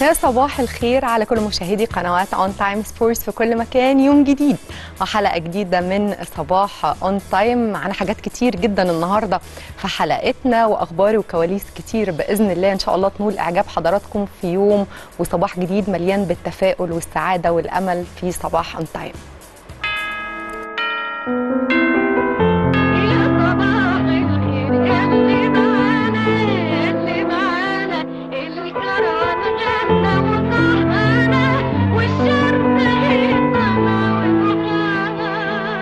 يا صباح الخير على كل مشاهدي قنوات اون تايم سبورتس في كل مكان يوم جديد وحلقه جديده من صباح اون تايم معانا حاجات كتير جدا النهارده في حلقتنا واخبار وكواليس كتير باذن الله ان شاء الله تنول اعجاب حضراتكم في يوم وصباح جديد مليان بالتفاؤل والسعاده والامل في صباح اون تايم يا صباح الخير ياللي معانا ياللي معانا الكرم غنى وصحانا والشرق هيطلع وصحانا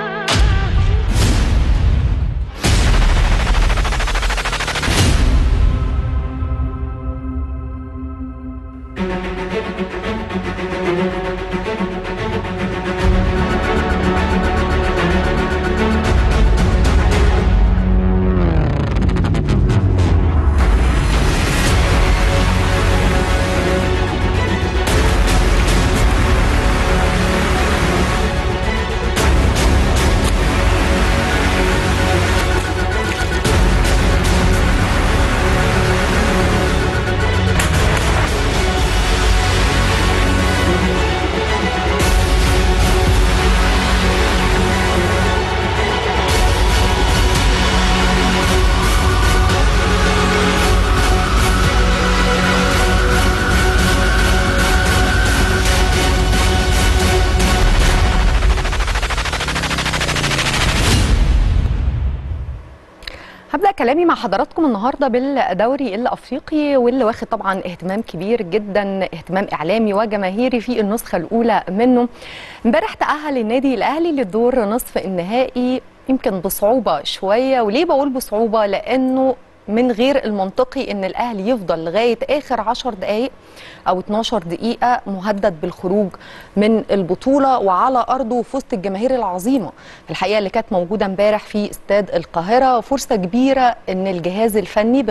هبدا كلامي مع حضراتكم النهارده بالدوري الافريقي واللي واخد طبعا اهتمام كبير جدا اهتمام اعلامي وجماهيري في النسخه الاولى منه امبارح تاهل النادي الاهلي للدور نصف النهائي يمكن بصعوبه شويه وليه بقول بصعوبه لانه من غير المنطقي ان الاهلي يفضل لغايه اخر 10 دقائق او 12 دقيقه مهدد بالخروج من البطوله وعلى ارضه وفي وسط الجماهير العظيمه الحقيقه اللي كانت موجوده امبارح في استاد القاهره فرصه كبيره ان الجهاز الفني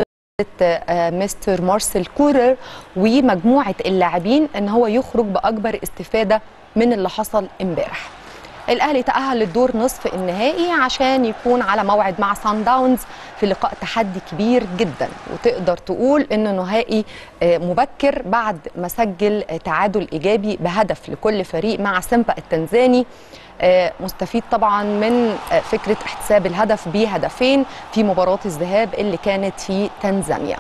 آه، مستر مارسيل كورر ومجموعه اللاعبين ان هو يخرج باكبر استفاده من اللي حصل امبارح الاهلي تاهل للدور نصف النهائي عشان يكون على موعد مع سان داونز في لقاء تحدي كبير جدا وتقدر تقول انه نهائي آه، مبكر بعد ما سجل آه، تعادل ايجابي بهدف لكل فريق مع سيمبا التنزاني آه، مستفيد طبعا من آه، فكره احتساب الهدف بهدفين في مباراه الذهاب اللي كانت في تنزانيا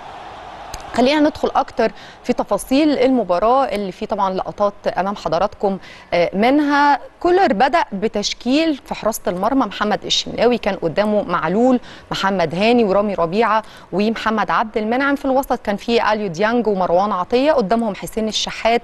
خلينا ندخل اكتر في تفاصيل المباراه اللي في طبعا لقطات امام حضراتكم آه، منها كولر بدا بتشكيل في حراسه المرمى محمد الشناوي كان قدامه معلول محمد هاني ورامي ربيعه ومحمد عبد المنعم في الوسط كان في اليو ديانج ومروان عطيه قدامهم حسين الشحات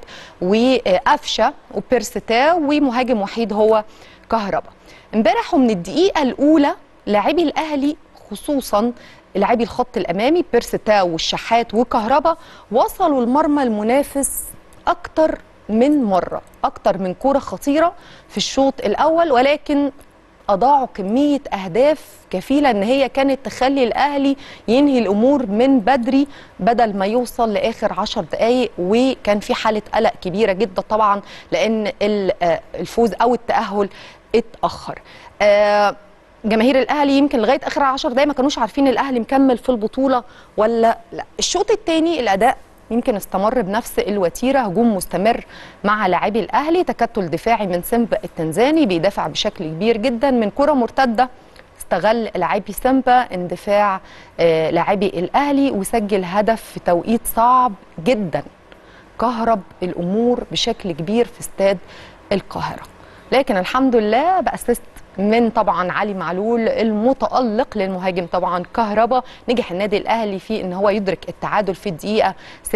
وقفشه وبيرستا ومهاجم وحيد هو كهربا امبارح ومن الدقيقه الاولى لاعبي الاهلي خصوصا لاعبي الخط الامامي بيرستا والشحات وكهربا وصلوا المرمى المنافس اكتر من مره اكتر من كوره خطيره في الشوط الاول ولكن اضاعوا كميه اهداف كفيله ان هي كانت تخلي الاهلي ينهي الامور من بدري بدل ما يوصل لاخر عشر دقائق وكان في حاله قلق كبيره جدا طبعا لان ال- آه، الفوز او التاهل اتاخر آه، جماهير الاهلي يمكن لغايه اخر 10 دقايق ما كانوش عارفين الاهلي مكمل في البطوله ولا لا الشوط الثاني الاداء يمكن استمر بنفس الوتيره هجوم مستمر مع لاعبي الاهلي تكتل دفاعي من سيمبا التنزاني بيدافع بشكل كبير جدا من كره مرتده استغل لاعبي سيمبا اندفاع آه، لاعبي الاهلي وسجل هدف في توقيت صعب جدا كهرب الامور بشكل كبير في استاد القاهره لكن الحمد لله باسيست من طبعا علي معلول المتالق للمهاجم طبعا كهربا نجح النادي الاهلي في ان هو يدرك التعادل في الدقيقه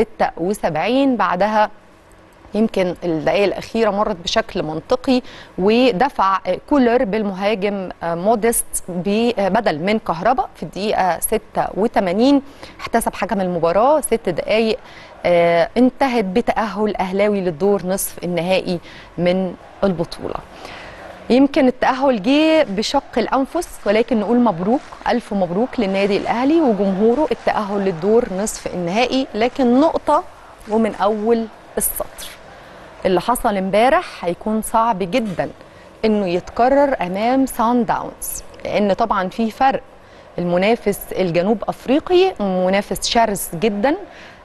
76 بعدها يمكن الدقائق الأخيرة مرت بشكل منطقي ودفع كولر بالمهاجم موديست بدل من كهربا في الدقيقة 86 احتسب حكم المباراة ست دقائق آه، انتهت بتأهل أهلاوي للدور نصف النهائي من البطولة يمكن التأهل جه بشق الأنفس ولكن نقول مبروك ألف مبروك للنادي الأهلي وجمهوره التأهل للدور نصف النهائي لكن نقطة ومن أول السطر اللي حصل امبارح هيكون صعب جدا انه يتكرر امام سان داونز لان طبعا في فرق المنافس الجنوب افريقي منافس شرس جدا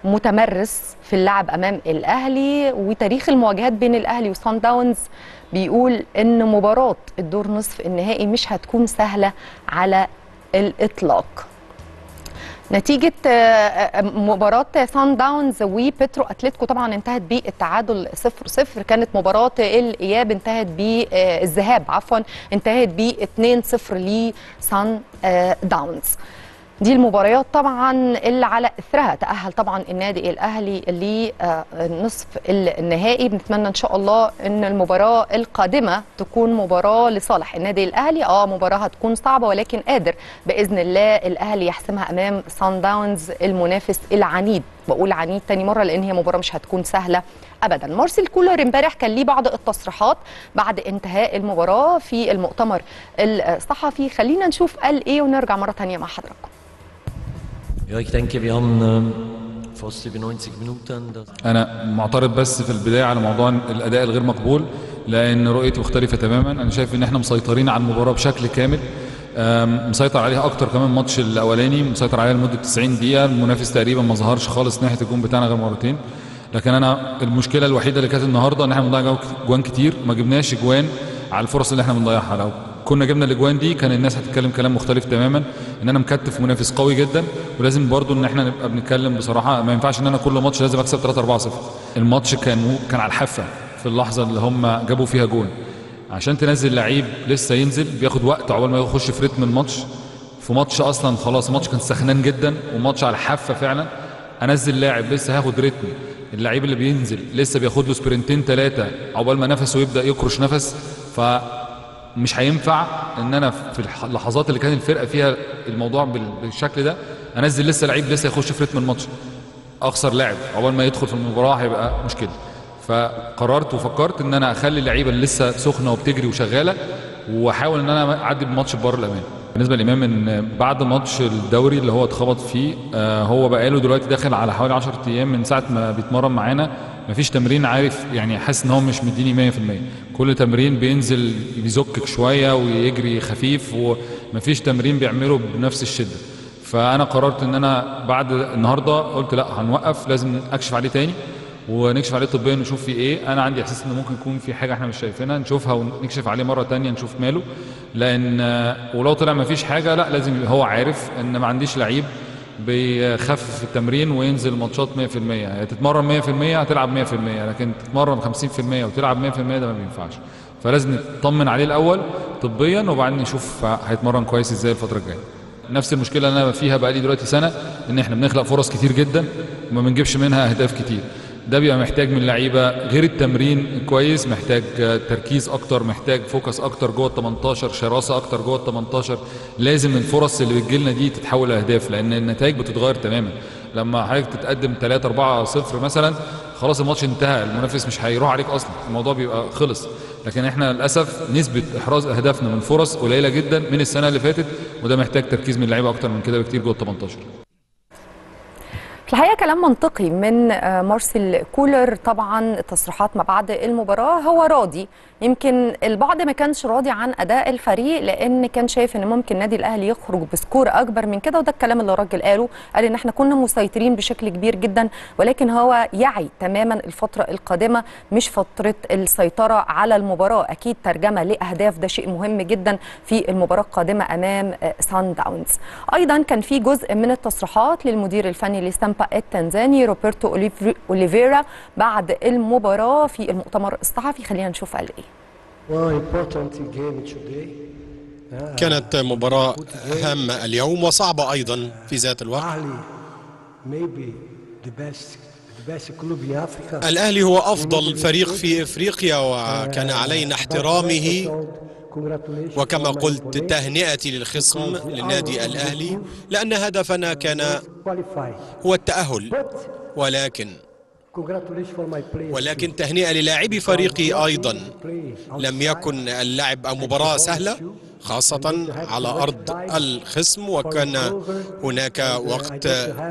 متمرس في اللعب امام الاهلي وتاريخ المواجهات بين الاهلي وصن داونز بيقول ان مباراه الدور نصف النهائي مش هتكون سهله على الاطلاق نتيجة آه، آه، مباراة سان داونز وبيترو أتلتيكو طبعا انتهت بالتعادل 0 0 كانت مباراة الإياب انتهت بالذهاب عفوا انتهت ب 2 0 لسان آه، داونز دي المباريات طبعا اللي على اثرها تاهل طبعا النادي الاهلي لنصف النهائي بنتمنى ان شاء الله ان المباراه القادمه تكون مباراه لصالح النادي الاهلي اه مباراه هتكون صعبه ولكن قادر باذن الله الاهلي يحسمها امام سان داونز المنافس العنيد بقول عنيد تاني مره لان هي مباراه مش هتكون سهله ابدا مارسيل كولر امبارح كان ليه بعض التصريحات بعد انتهاء المباراه في المؤتمر الصحفي خلينا نشوف قال ايه ونرجع مره تانيه مع حضراتكم Ja, ich denke, wir haben ähm, fast über 90 Minuten. Das انا معترض بس في البدايه على موضوع الاداء الغير مقبول لان رؤيتي مختلفه تماما انا شايف ان احنا مسيطرين على المباراه بشكل كامل أم، مسيطر عليها اكتر كمان الماتش الاولاني مسيطر عليها لمده 90 دقيقه المنافس تقريبا ما ظهرش خالص ناحيه الجون بتاعنا غير مرتين لكن انا المشكله الوحيده اللي كانت النهارده ان احنا بنضيع جو- جوان كتير ما جبناش جوان على الفرص اللي احنا بنضيعها لو كنا جبنا الاجوان دي كان الناس هتتكلم كلام مختلف تماما ان انا مكتف منافس قوي جدا ولازم برضو ان احنا نبقى بنتكلم بصراحه ما ينفعش ان انا كل ماتش لازم اكسب 3 4 0 الماتش كان كان على الحافه في اللحظه اللي هم جابوا فيها جون عشان تنزل لعيب لسه ينزل بياخد وقت عقبال ما يخش في رتم الماتش في ماتش اصلا خلاص الماتش كان سخنان جدا وماتش على حافه فعلا انزل لاعب لسه هياخد رتم اللعيب اللي بينزل لسه بياخد له سبرنتين ثلاثه عقبال ما نفسه يبدا يكرش نفس فمش هينفع ان انا في الح- اللحظات اللي كان الفرقه فيها الموضوع بال- بالشكل ده انزل لسه لعيب لسه يخش في رتم الماتش اخسر لاعب عقبال ما يدخل في المباراه هيبقى مشكله فقررت وفكرت ان انا اخلي اللعيبه اللي لسه سخنه وبتجري وشغاله واحاول ان انا اعدي بالماتش بره الامان بالنسبه لامام ان بعد ماتش الدوري اللي هو اتخبط فيه آه، هو بقاله دلوقتي داخل على حوالي 10 ايام من ساعه ما بيتمرن معانا مفيش تمرين عارف يعني حاسس ان هو مش مديني 100% كل تمرين بينزل بيزكك شويه ويجري خفيف ومفيش تمرين بيعمله بنفس الشده فانا قررت ان انا بعد النهارده قلت لا هنوقف لازم اكشف عليه تاني ونكشف عليه طبيا نشوف فيه ايه انا عندي احساس ان ممكن يكون في حاجه احنا مش شايفينها نشوفها ونكشف عليه مره تانية نشوف ماله لان آه، ولو طلع ما فيش حاجه لا لازم يبقى هو عارف ان ما عنديش لعيب بيخفف التمرين وينزل ماتشات 100% يعني تتمرن 100% هتلعب 100% لكن تتمرن 50% وتلعب 100% ده ما بينفعش فلازم نطمن عليه الاول طبيا وبعدين نشوف هيتمرن كويس ازاي الفتره الجايه نفس المشكله اللي انا فيها بقالي دلوقتي سنه ان احنا بنخلق فرص كتير جدا وما بنجيبش منها اهداف كتير ده بيبقى محتاج من اللعيبه غير التمرين كويس محتاج آه، تركيز اكتر محتاج فوكس اكتر جوه ال 18 شراسه اكتر جوه ال 18 لازم الفرص اللي بتجيلنا دي تتحول لاهداف لان النتائج بتتغير تماما لما حضرتك تتقدم 3 4 0 مثلا خلاص الماتش انتهى المنافس مش هيروح عليك اصلا الموضوع بيبقى خلص لكن احنا للاسف نسبه احراز اهدافنا من فرص قليله جدا من السنه اللي فاتت وده محتاج تركيز من اللعيبه اكتر من كده بكتير جوه ال 18 في الحقيقه كلام منطقي من آه، مارسيل كولر طبعا تصريحات ما بعد المباراه هو راضي يمكن البعض ما كانش راضي عن اداء الفريق لان كان شايف ان ممكن النادي الاهلي يخرج بسكور اكبر من كده وده الكلام اللي الراجل قاله قال ان احنا كنا مسيطرين بشكل كبير جدا ولكن هو يعي تماما الفتره القادمه مش فتره السيطره على المباراه اكيد ترجمه لاهداف ده شيء مهم جدا في المباراه القادمه امام آه، سان داونز ايضا كان في جزء من التصريحات للمدير الفني لستامبا التنزاني روبرتو أوليف- اوليفيرا بعد المباراه في المؤتمر الصحفي خلينا نشوف قال ايه One important game today. Uh, كانت مباراة هامة اليوم وصعبة أيضا في ذات الوقت Ahly, maybe the best, the best club in Africa. الأهلي هو أفضل فريق في إفريقيا وكان علينا احترامه Congratulations وكما for my قلت opponent. تهنئتي للخصم للنادي الأهلي لأن هدفنا كان Qualify. هو التأهل But ولكن congratulations for my players. ولكن تهنئة للاعبي فريقي أيضا Play لم outside. يكن يكن اللعب مباراة سهلة خاصة على أرض الخصم وكان هناك وقت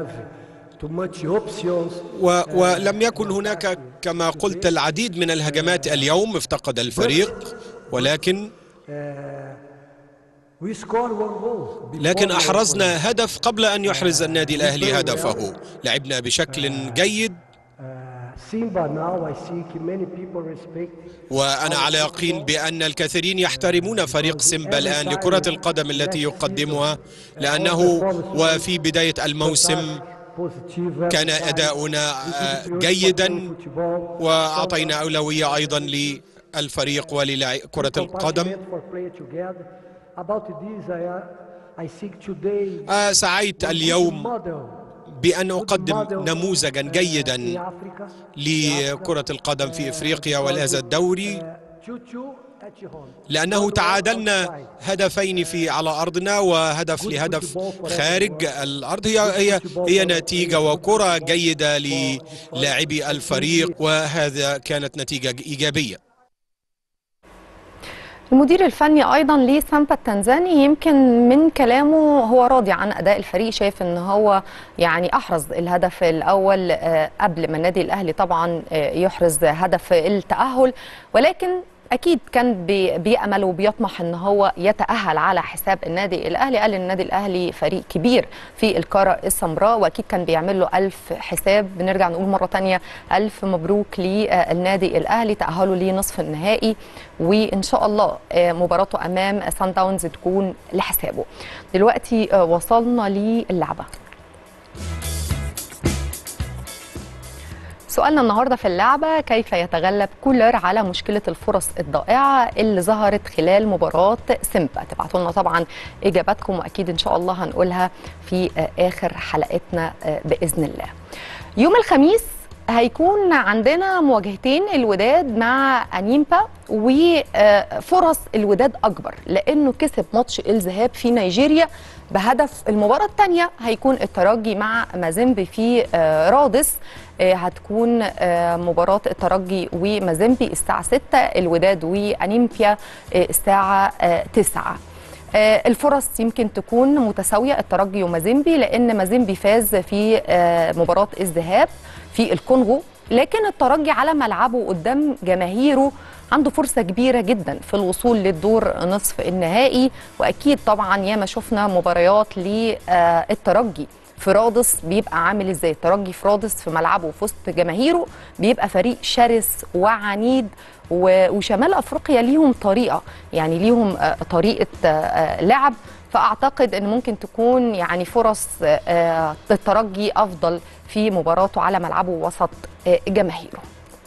و ولم يكن هناك كما قلت العديد من الهجمات اليوم افتقد الفريق ولكن We scored one goal. before لكن the أحرزنا هدف قبل أن يحرز النادي الأهلي هدفه لعبنا بشكل جيد Uh, Simba now I see many people respect. وأنا على يقين بأن الكثيرين يحترمون فريق سيمبا الآن لكرة القدم التي يقدمها لأنه وفي بداية الموسم Positive. كان أداؤنا آه، جيدا وأعطينا أولوية أيضا للفريق ولكرة القدم For play together. About this, I, I think today آه، سعيت اليوم model بأن أقدم نموذجا in جيدا Africa. لكرة القدم في إفريقيا ولهذا الدوري Uh, 2-2 at home. لأنه تعادلنا هدفين في على أرضنا وهدف لهدف خارج الأرض هي هي هي نتيجة وكرة جيدة للاعبي الفريق وهذا كانت نتيجة إيجابية المدير الفني ايضا لسامبا التنزاني يمكن من كلامه هو راضي عن اداء الفريق شايف ان هو يعني احرز الهدف الاول آه، قبل ما النادي الاهلي طبعا آه، يحرز هدف التاهل ولكن اكيد كان بي- بيامل وبيطمح ان هو يتاهل على حساب النادي الاهلي قال النادي الاهلي فريق كبير في القاره السمراء واكيد كان بيعمل له الف حساب بنرجع نقول مره تانية الف مبروك للنادي الاهلي تاهلوا لنصف النهائي وان شاء الله آه، مباراته امام سان داونز تكون لحسابه دلوقتي آه، وصلنا للعبه سؤالنا النهارده في اللعبه كيف يتغلب كولر على مشكله الفرص الضائعه اللي ظهرت خلال مباراه سيمبا تبعتوا لنا طبعا اجاباتكم واكيد ان شاء الله هنقولها في آه، اخر حلقتنا آه، باذن الله يوم الخميس هيكون عندنا مواجهتين الوداد مع انيمبا وفرص الوداد اكبر لانه كسب ماتش الذهاب في نيجيريا بهدف المباراه الثانيه هيكون الترجي مع مازيمبي في آه، رادس آه، هتكون آه، مباراة الترجي ومازيمبي الساعة 6 الوداد وأنيمبيا آه، الساعة آه، 9 آه، الفرص يمكن تكون متساوية الترجي ومازيمبي لأن مازيمبي فاز في آه، مباراة الذهاب في الكونغو لكن الترجي على ملعبه قدام جماهيره عنده فرصة كبيرة جدا في الوصول للدور نصف النهائي وأكيد طبعا ياما شفنا مباريات للترجي في رادس بيبقى عامل ازاي الترجي في رادس في ملعبه في وسط جماهيره بيبقى فريق شرس وعنيد و- وشمال افريقيا ليهم طريقه يعني ليهم آه، طريقه آه، آه، لعب فاعتقد ان ممكن تكون يعني فرص آه، الترجي افضل في مباراته على ملعبه وسط آه، جماهيره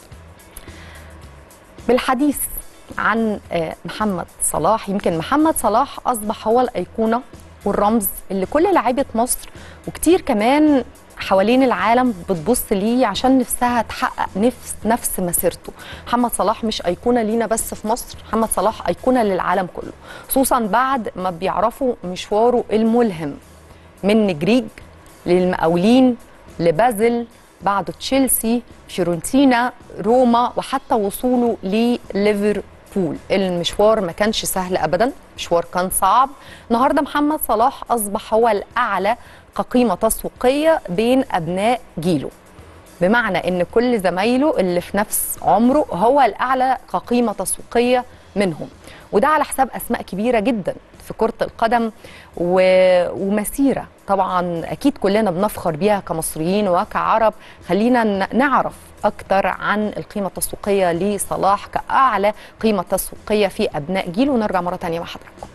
بالحديث عن آه، محمد صلاح يمكن محمد صلاح اصبح هو الايقونه والرمز اللي كل لاعيبه مصر وكتير كمان حوالين العالم بتبص ليه عشان نفسها تحقق نفس نفس مسيرته محمد صلاح مش ايقونه لينا بس في مصر محمد صلاح ايقونه للعالم كله خصوصا بعد ما بيعرفوا مشواره الملهم من نجريج للمقاولين لبازل بعده تشيلسي فيورنتينا روما وحتى وصوله لليفربول المشوار ما كانش سهل ابدا مشوار كان صعب النهارده محمد صلاح اصبح هو الاعلى كقيمه تسويقيه بين ابناء جيله بمعنى ان كل زمايله اللي في نفس عمره هو الاعلى كقيمه تسويقيه منهم وده على حساب اسماء كبيره جدا في كره القدم و... ومسيره طبعا اكيد كلنا بنفخر بيها كمصريين وكعرب خلينا ن- نعرف اكتر عن القيمه التسويقيه لصلاح كاعلى قيمه تسويقيه في ابناء جيله ونرجع مره تانية مع حضراتكم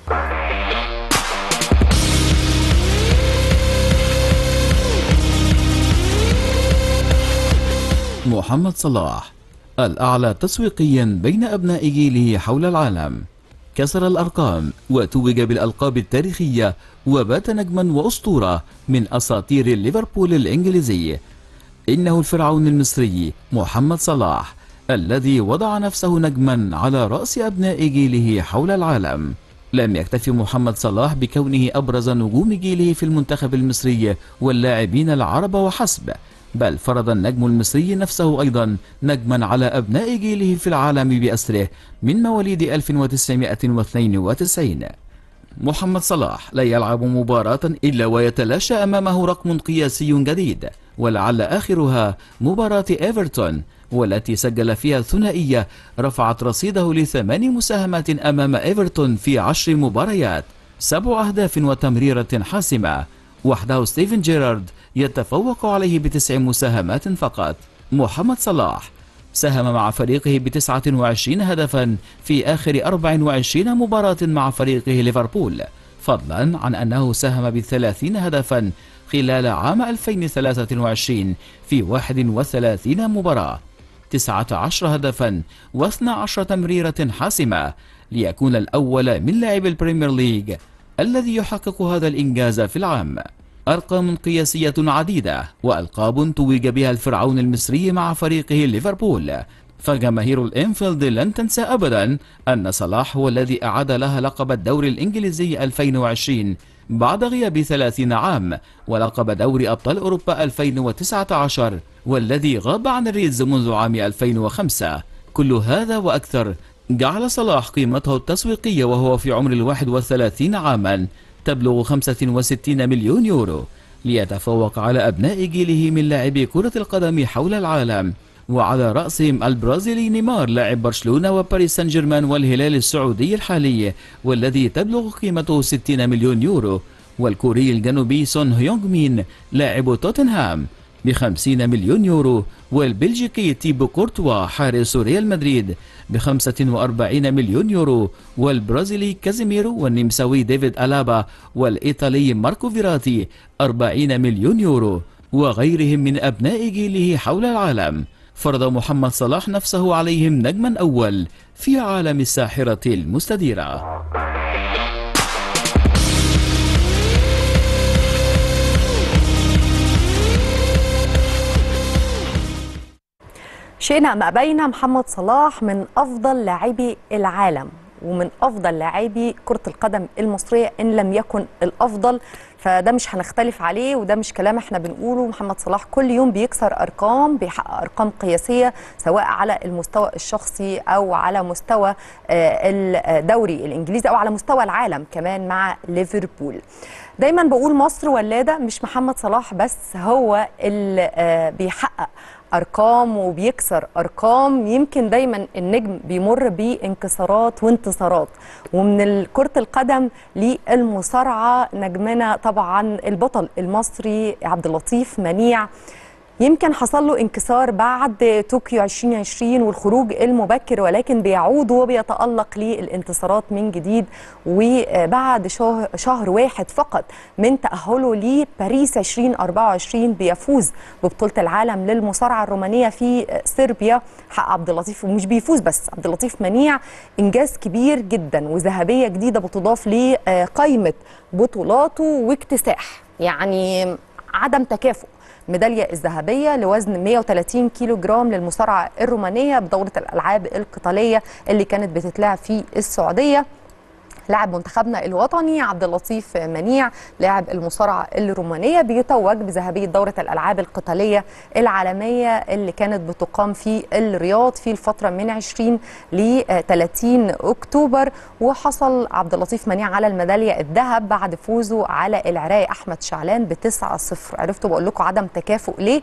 محمد صلاح الأعلى تسويقيا بين أبناء جيله حول العالم كسر الأرقام وتوج بالألقاب التاريخية وبات نجما وأسطورة من أساطير ليفربول الإنجليزي إنه الفرعون المصري محمد صلاح الذي وضع نفسه نجما على رأس أبناء جيله حول العالم لم يكتفي محمد صلاح بكونه أبرز نجوم جيله في المنتخب المصري واللاعبين العرب وحسب بل فرض النجم المصري نفسه أيضا نجما على أبناء جيله في العالم بأسره من مواليد 1992 محمد صلاح لا يلعب مباراة إلا ويتلاشى أمامه رقم قياسي جديد ولعل آخرها مباراة إيفرتون والتي سجل فيها ثنائية رفعت رصيده لثمان مساهمات أمام إيفرتون في عشر مباريات سبع أهداف وتمريرة حاسمة وحده ستيفن جيرارد يتفوق عليه بتسع مساهمات فقط محمد صلاح ساهم مع فريقه ب 29 هدفا في آخر 24 مباراة مع فريقه ليفربول فضلا عن أنه ساهم ب 30 هدفا خلال عام 2023 في 31 مباراة 19 هدفا و12 تمريرة حاسمة ليكون الأول من لاعب البريمير ليج الذي يحقق هذا الإنجاز في العام أرقام قياسية عديدة وألقاب توج بها الفرعون المصري مع فريقه ليفربول فجماهير الإنفيلد لن تنسى أبدا أن صلاح هو الذي أعاد لها لقب الدوري الإنجليزي 2020 بعد غياب 30 عام ولقب دوري أبطال أوروبا 2019 والذي غاب عن الريدز منذ عام 2005 كل هذا وأكثر جعل صلاح قيمته التسويقية وهو في عمر الواحد وثلاثين عاما تبلغ 65 مليون يورو ليتفوق على أبناء جيله من لاعبي كرة القدم حول العالم وعلى رأسهم البرازيلي نيمار لاعب برشلونة وباريس سان جيرمان والهلال السعودي الحالي والذي تبلغ قيمته 60 مليون يورو والكوري الجنوبي سون هيونغ مين لاعب توتنهام بخمسين مليون يورو والبلجيكي تيبو كورتوا حارس ريال مدريد بخمسة وأربعين مليون يورو والبرازيلي كازيميرو والنمساوي ديفيد ألابا والإيطالي ماركو فيراتي أربعين مليون يورو وغيرهم من أبناء جيله حول العالم فرض محمد صلاح نفسه عليهم نجما أول في عالم الساحرة المستديرة شئنا ما بين محمد صلاح من افضل لاعبي العالم ومن افضل لاعبي كره القدم المصريه ان لم يكن الافضل فده مش هنختلف عليه وده مش كلام احنا بنقوله محمد صلاح كل يوم بيكسر ارقام بيحقق ارقام قياسيه سواء على المستوى الشخصي او على مستوى آه، الدوري الانجليزي او على مستوى العالم كمان مع ليفربول دايما بقول مصر ولاده مش محمد صلاح بس هو اللي آه، بيحقق ارقام وبيكسر ارقام يمكن دايما النجم بيمر بانكسارات وانتصارات ومن كره القدم للمصارعه نجمنا طبعا البطل المصري عبد اللطيف منيع يمكن حصل له انكسار بعد طوكيو 2020 والخروج المبكر ولكن بيعود وبيتألق للانتصارات من جديد وبعد شهر, شهر واحد فقط من تأهله لباريس 2024 بيفوز ببطولة العالم للمصارعة الرومانية في صربيا حق عبد اللطيف ومش بيفوز بس عبد اللطيف منيع إنجاز كبير جدا وذهبية جديدة بتضاف لقائمة بطولاته واكتساح يعني عدم تكافؤ ميدالية الذهبية لوزن 130 كيلو جرام للمصارعة الرومانية بدورة الألعاب القتالية اللي كانت بتتلعب في السعودية لاعب منتخبنا الوطني عبد اللطيف منيع لاعب المصارعه الرومانيه بيتوج بذهبيه دوره الالعاب القتاليه العالميه اللي كانت بتقام في الرياض في الفتره من 20 ل 30 اكتوبر وحصل عبد اللطيف منيع على الميداليه الذهب بعد فوزه على العراقي احمد شعلان ب 9 0 عرفتوا بقول لكم عدم تكافؤ ليه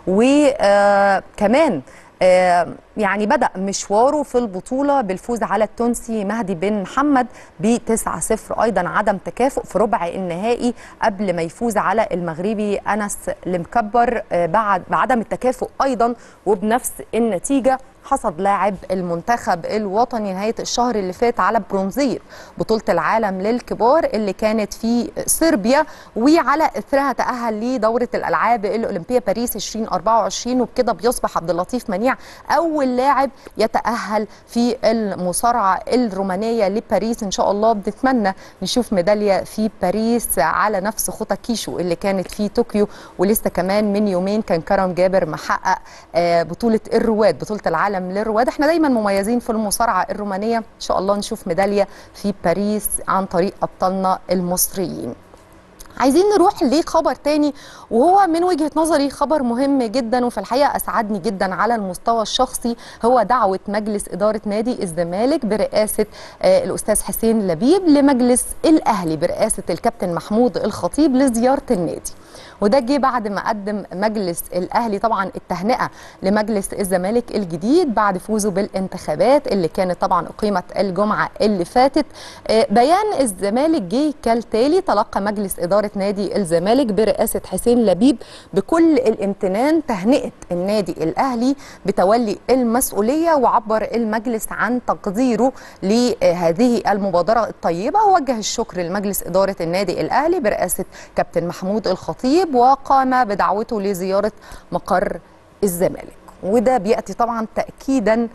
وكمان آه يعني بدأ مشواره في البطولة بالفوز على التونسي مهدي بن محمد ب 9-0 أيضا عدم تكافؤ في ربع النهائي قبل ما يفوز على المغربي أنس المكبر آه بعد بعدم التكافؤ أيضا وبنفس النتيجة حصد لاعب المنتخب الوطني نهاية الشهر اللي فات على برونزية بطولة العالم للكبار اللي كانت في صربيا وعلى إثرها تأهل لدورة الألعاب الأولمبية باريس 2024 وبكده بيصبح عبد اللطيف منيع أول لاعب يتأهل في المصارعة الرومانية لباريس إن شاء الله بنتمنى نشوف ميدالية في باريس على نفس خطى كيشو اللي كانت في طوكيو ولسه كمان من يومين كان كرم جابر محقق بطولة الرواد بطولة العالم العالم للرواد احنا دايما مميزين في المصارعه الرومانيه ان شاء الله نشوف ميداليه في باريس عن طريق ابطالنا المصريين عايزين نروح لخبر تاني وهو من وجهة نظري خبر مهم جدا وفي الحقيقة أسعدني جدا على المستوى الشخصي هو دعوة مجلس إدارة نادي الزمالك برئاسة آه الأستاذ حسين لبيب لمجلس الأهلي برئاسة الكابتن محمود الخطيب لزيارة النادي وده جه بعد ما قدم مجلس الاهلي طبعا التهنئه لمجلس الزمالك الجديد بعد فوزه بالانتخابات اللي كانت طبعا اقيمت الجمعه اللي فاتت آه، بيان الزمالك جه كالتالي تلقى مجلس اداره نادي الزمالك برئاسه حسين لبيب بكل الامتنان تهنئه النادي الاهلي بتولي المسؤوليه وعبر المجلس عن تقديره لهذه المبادره الطيبه ووجه الشكر لمجلس اداره النادي الاهلي برئاسه كابتن محمود الخطيب وقام بدعوته لزياره مقر الزمالك وده بياتي طبعا تاكيدا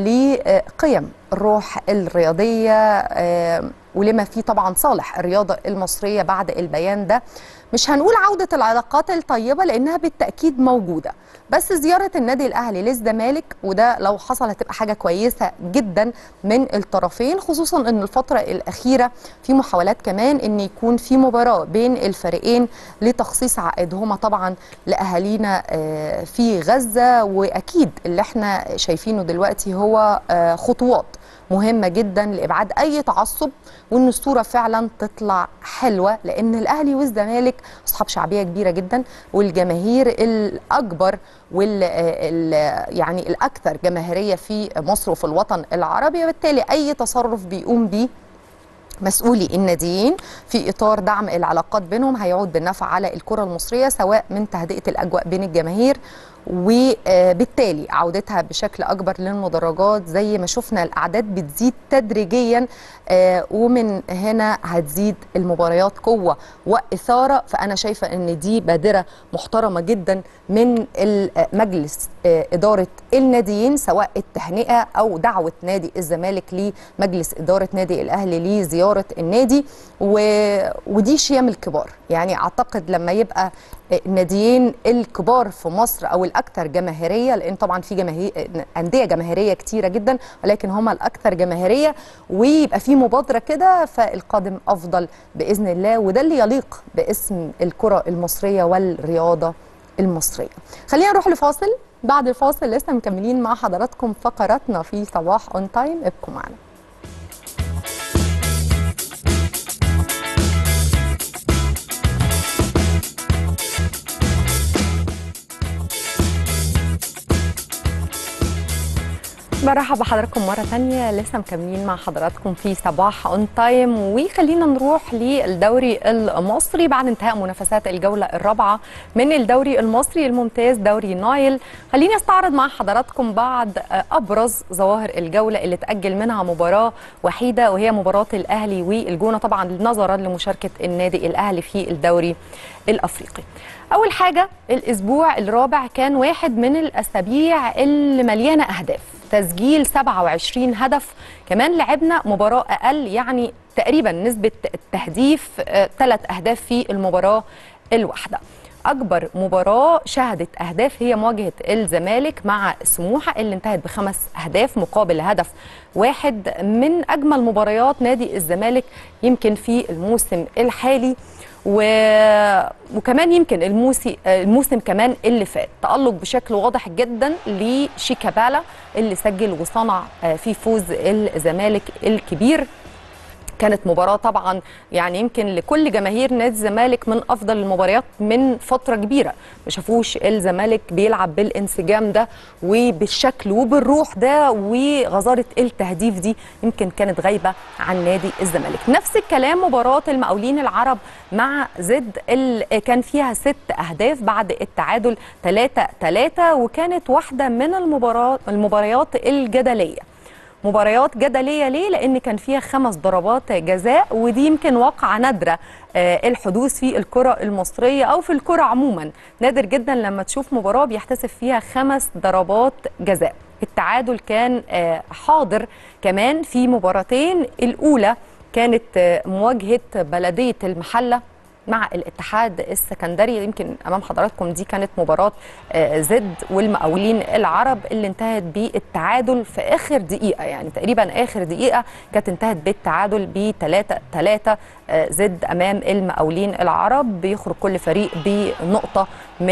لقيم الروح الرياضيه آه، ولما فيه طبعا صالح الرياضه المصريه بعد البيان ده مش هنقول عوده العلاقات الطيبه لانها بالتاكيد موجوده بس زياره النادي الاهلي للزمالك وده لو حصل هتبقى حاجه كويسه جدا من الطرفين خصوصا ان الفتره الاخيره في محاولات كمان ان يكون في مباراه بين الفريقين لتخصيص عائدهما طبعا لاهالينا آه، في غزه واكيد اللي احنا شايفينه دلوقتي هو آه، خطوات مهمه جدا لابعاد اي تعصب وان الصوره فعلا تطلع حلوه لان الاهلي والزمالك اصحاب شعبيه كبيره جدا والجماهير الاكبر وال ال- يعني الاكثر جماهيريه في مصر وفي الوطن العربي وبالتالي اي تصرف بيقوم بيه مسؤولي الناديين في اطار دعم العلاقات بينهم هيعود بالنفع على الكره المصريه سواء من تهدئه الاجواء بين الجماهير وبالتالي عودتها بشكل اكبر للمدرجات زي ما شفنا الاعداد بتزيد تدريجيا آه، ومن هنا هتزيد المباريات قوه واثاره فانا شايفه ان دي بادره محترمه جدا من ال- مجلس آه، اداره الناديين سواء التهنئه او دعوه نادي الزمالك لمجلس اداره نادي الاهلي لزياره النادي و... ودي شيم الكبار يعني اعتقد لما يبقى الناديين الكبار في مصر او الاكثر جماهيريه لان طبعا في جماهير انديه جماهيريه كتيره جدا ولكن هم الاكثر جماهيريه ويبقى في مبادره كده فالقادم افضل باذن الله وده اللي يليق باسم الكره المصريه والرياضه المصريه خلينا نروح لفاصل بعد الفاصل لسه مكملين مع حضراتكم فقراتنا في صباح اون تايم ابقوا معنا برحب بحضراتكم مرة تانية لسه مكملين مع حضراتكم في صباح اون تايم وخلينا نروح للدوري المصري بعد انتهاء منافسات الجولة الرابعة من الدوري المصري الممتاز دوري نايل خليني استعرض مع حضراتكم بعض ابرز ظواهر الجولة اللي تأجل منها مباراة وحيدة وهي مباراة الاهلي والجونة طبعا نظرا لمشاركة النادي الاهلي في الدوري الافريقي اول حاجة الاسبوع الرابع كان واحد من الاسابيع اللي مليانة اهداف تسجيل 27 هدف كمان لعبنا مباراة أقل يعني تقريبا نسبة التهديف ثلاث أهداف في المباراة الواحدة أكبر مباراة شهدت أهداف هي مواجهة الزمالك مع سموحة اللي انتهت بخمس أهداف مقابل هدف واحد من أجمل مباريات نادي الزمالك يمكن في الموسم الحالي و... وكمان يمكن الموسي... الموسم كمان اللي فات تألق بشكل واضح جدا لشيكابالا اللي سجل وصنع في فوز الزمالك الكبير كانت مباراة طبعا يعني يمكن لكل جماهير نادي الزمالك من أفضل المباريات من فترة كبيرة ما شافوش الزمالك بيلعب بالانسجام ده وبالشكل وبالروح ده وغزارة التهديف دي يمكن كانت غايبة عن نادي الزمالك نفس الكلام مباراة المقاولين العرب مع زد اللي كان فيها ست أهداف بعد التعادل 3 3 وكانت واحدة من المباراة المباريات الجدلية مباريات جدليه ليه؟ لان كان فيها خمس ضربات جزاء ودي يمكن واقعه نادره آه الحدوث في الكره المصريه او في الكره عموما، نادر جدا لما تشوف مباراه بيحتسب فيها خمس ضربات جزاء. التعادل كان آه حاضر كمان في مباراتين، الاولى كانت آه مواجهه بلديه المحله مع الاتحاد السكندري يمكن امام حضراتكم دي كانت مباراه زد والمقاولين العرب اللي انتهت بالتعادل في اخر دقيقه يعني تقريبا اخر دقيقه كانت انتهت بالتعادل ب 3 3 زد امام المقاولين العرب بيخرج كل فريق بنقطه من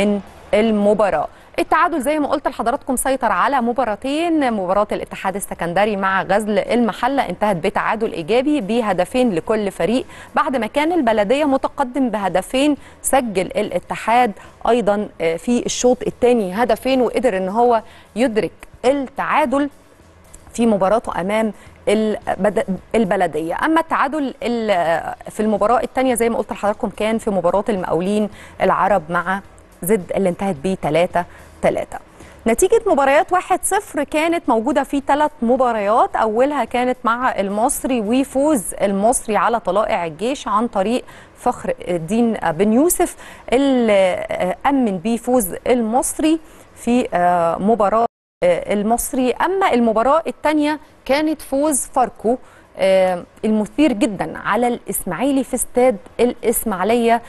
المباراه التعادل زي ما قلت لحضراتكم سيطر على مباراتين مباراة الاتحاد السكندري مع غزل المحلة انتهت بتعادل إيجابي بهدفين لكل فريق بعد ما كان البلدية متقدم بهدفين سجل الاتحاد أيضا في الشوط الثاني هدفين وقدر ان هو يدرك التعادل في مباراته امام البد- البلديه اما التعادل ال- في المباراه الثانيه زي ما قلت لحضراتكم كان في مباراه المقاولين العرب مع زد اللي انتهت ب 3 3 نتيجة مباريات 1-0 كانت موجودة في ثلاث مباريات أولها كانت مع المصري وفوز المصري على طلائع الجيش عن طريق فخر الدين بن يوسف اللي آه، أمن بيه فوز المصري في آه، مباراة آه، المصري اما المباراه الثانيه كانت فوز فاركو آه، المثير جدا على الاسماعيلي في استاد الاسماعيليه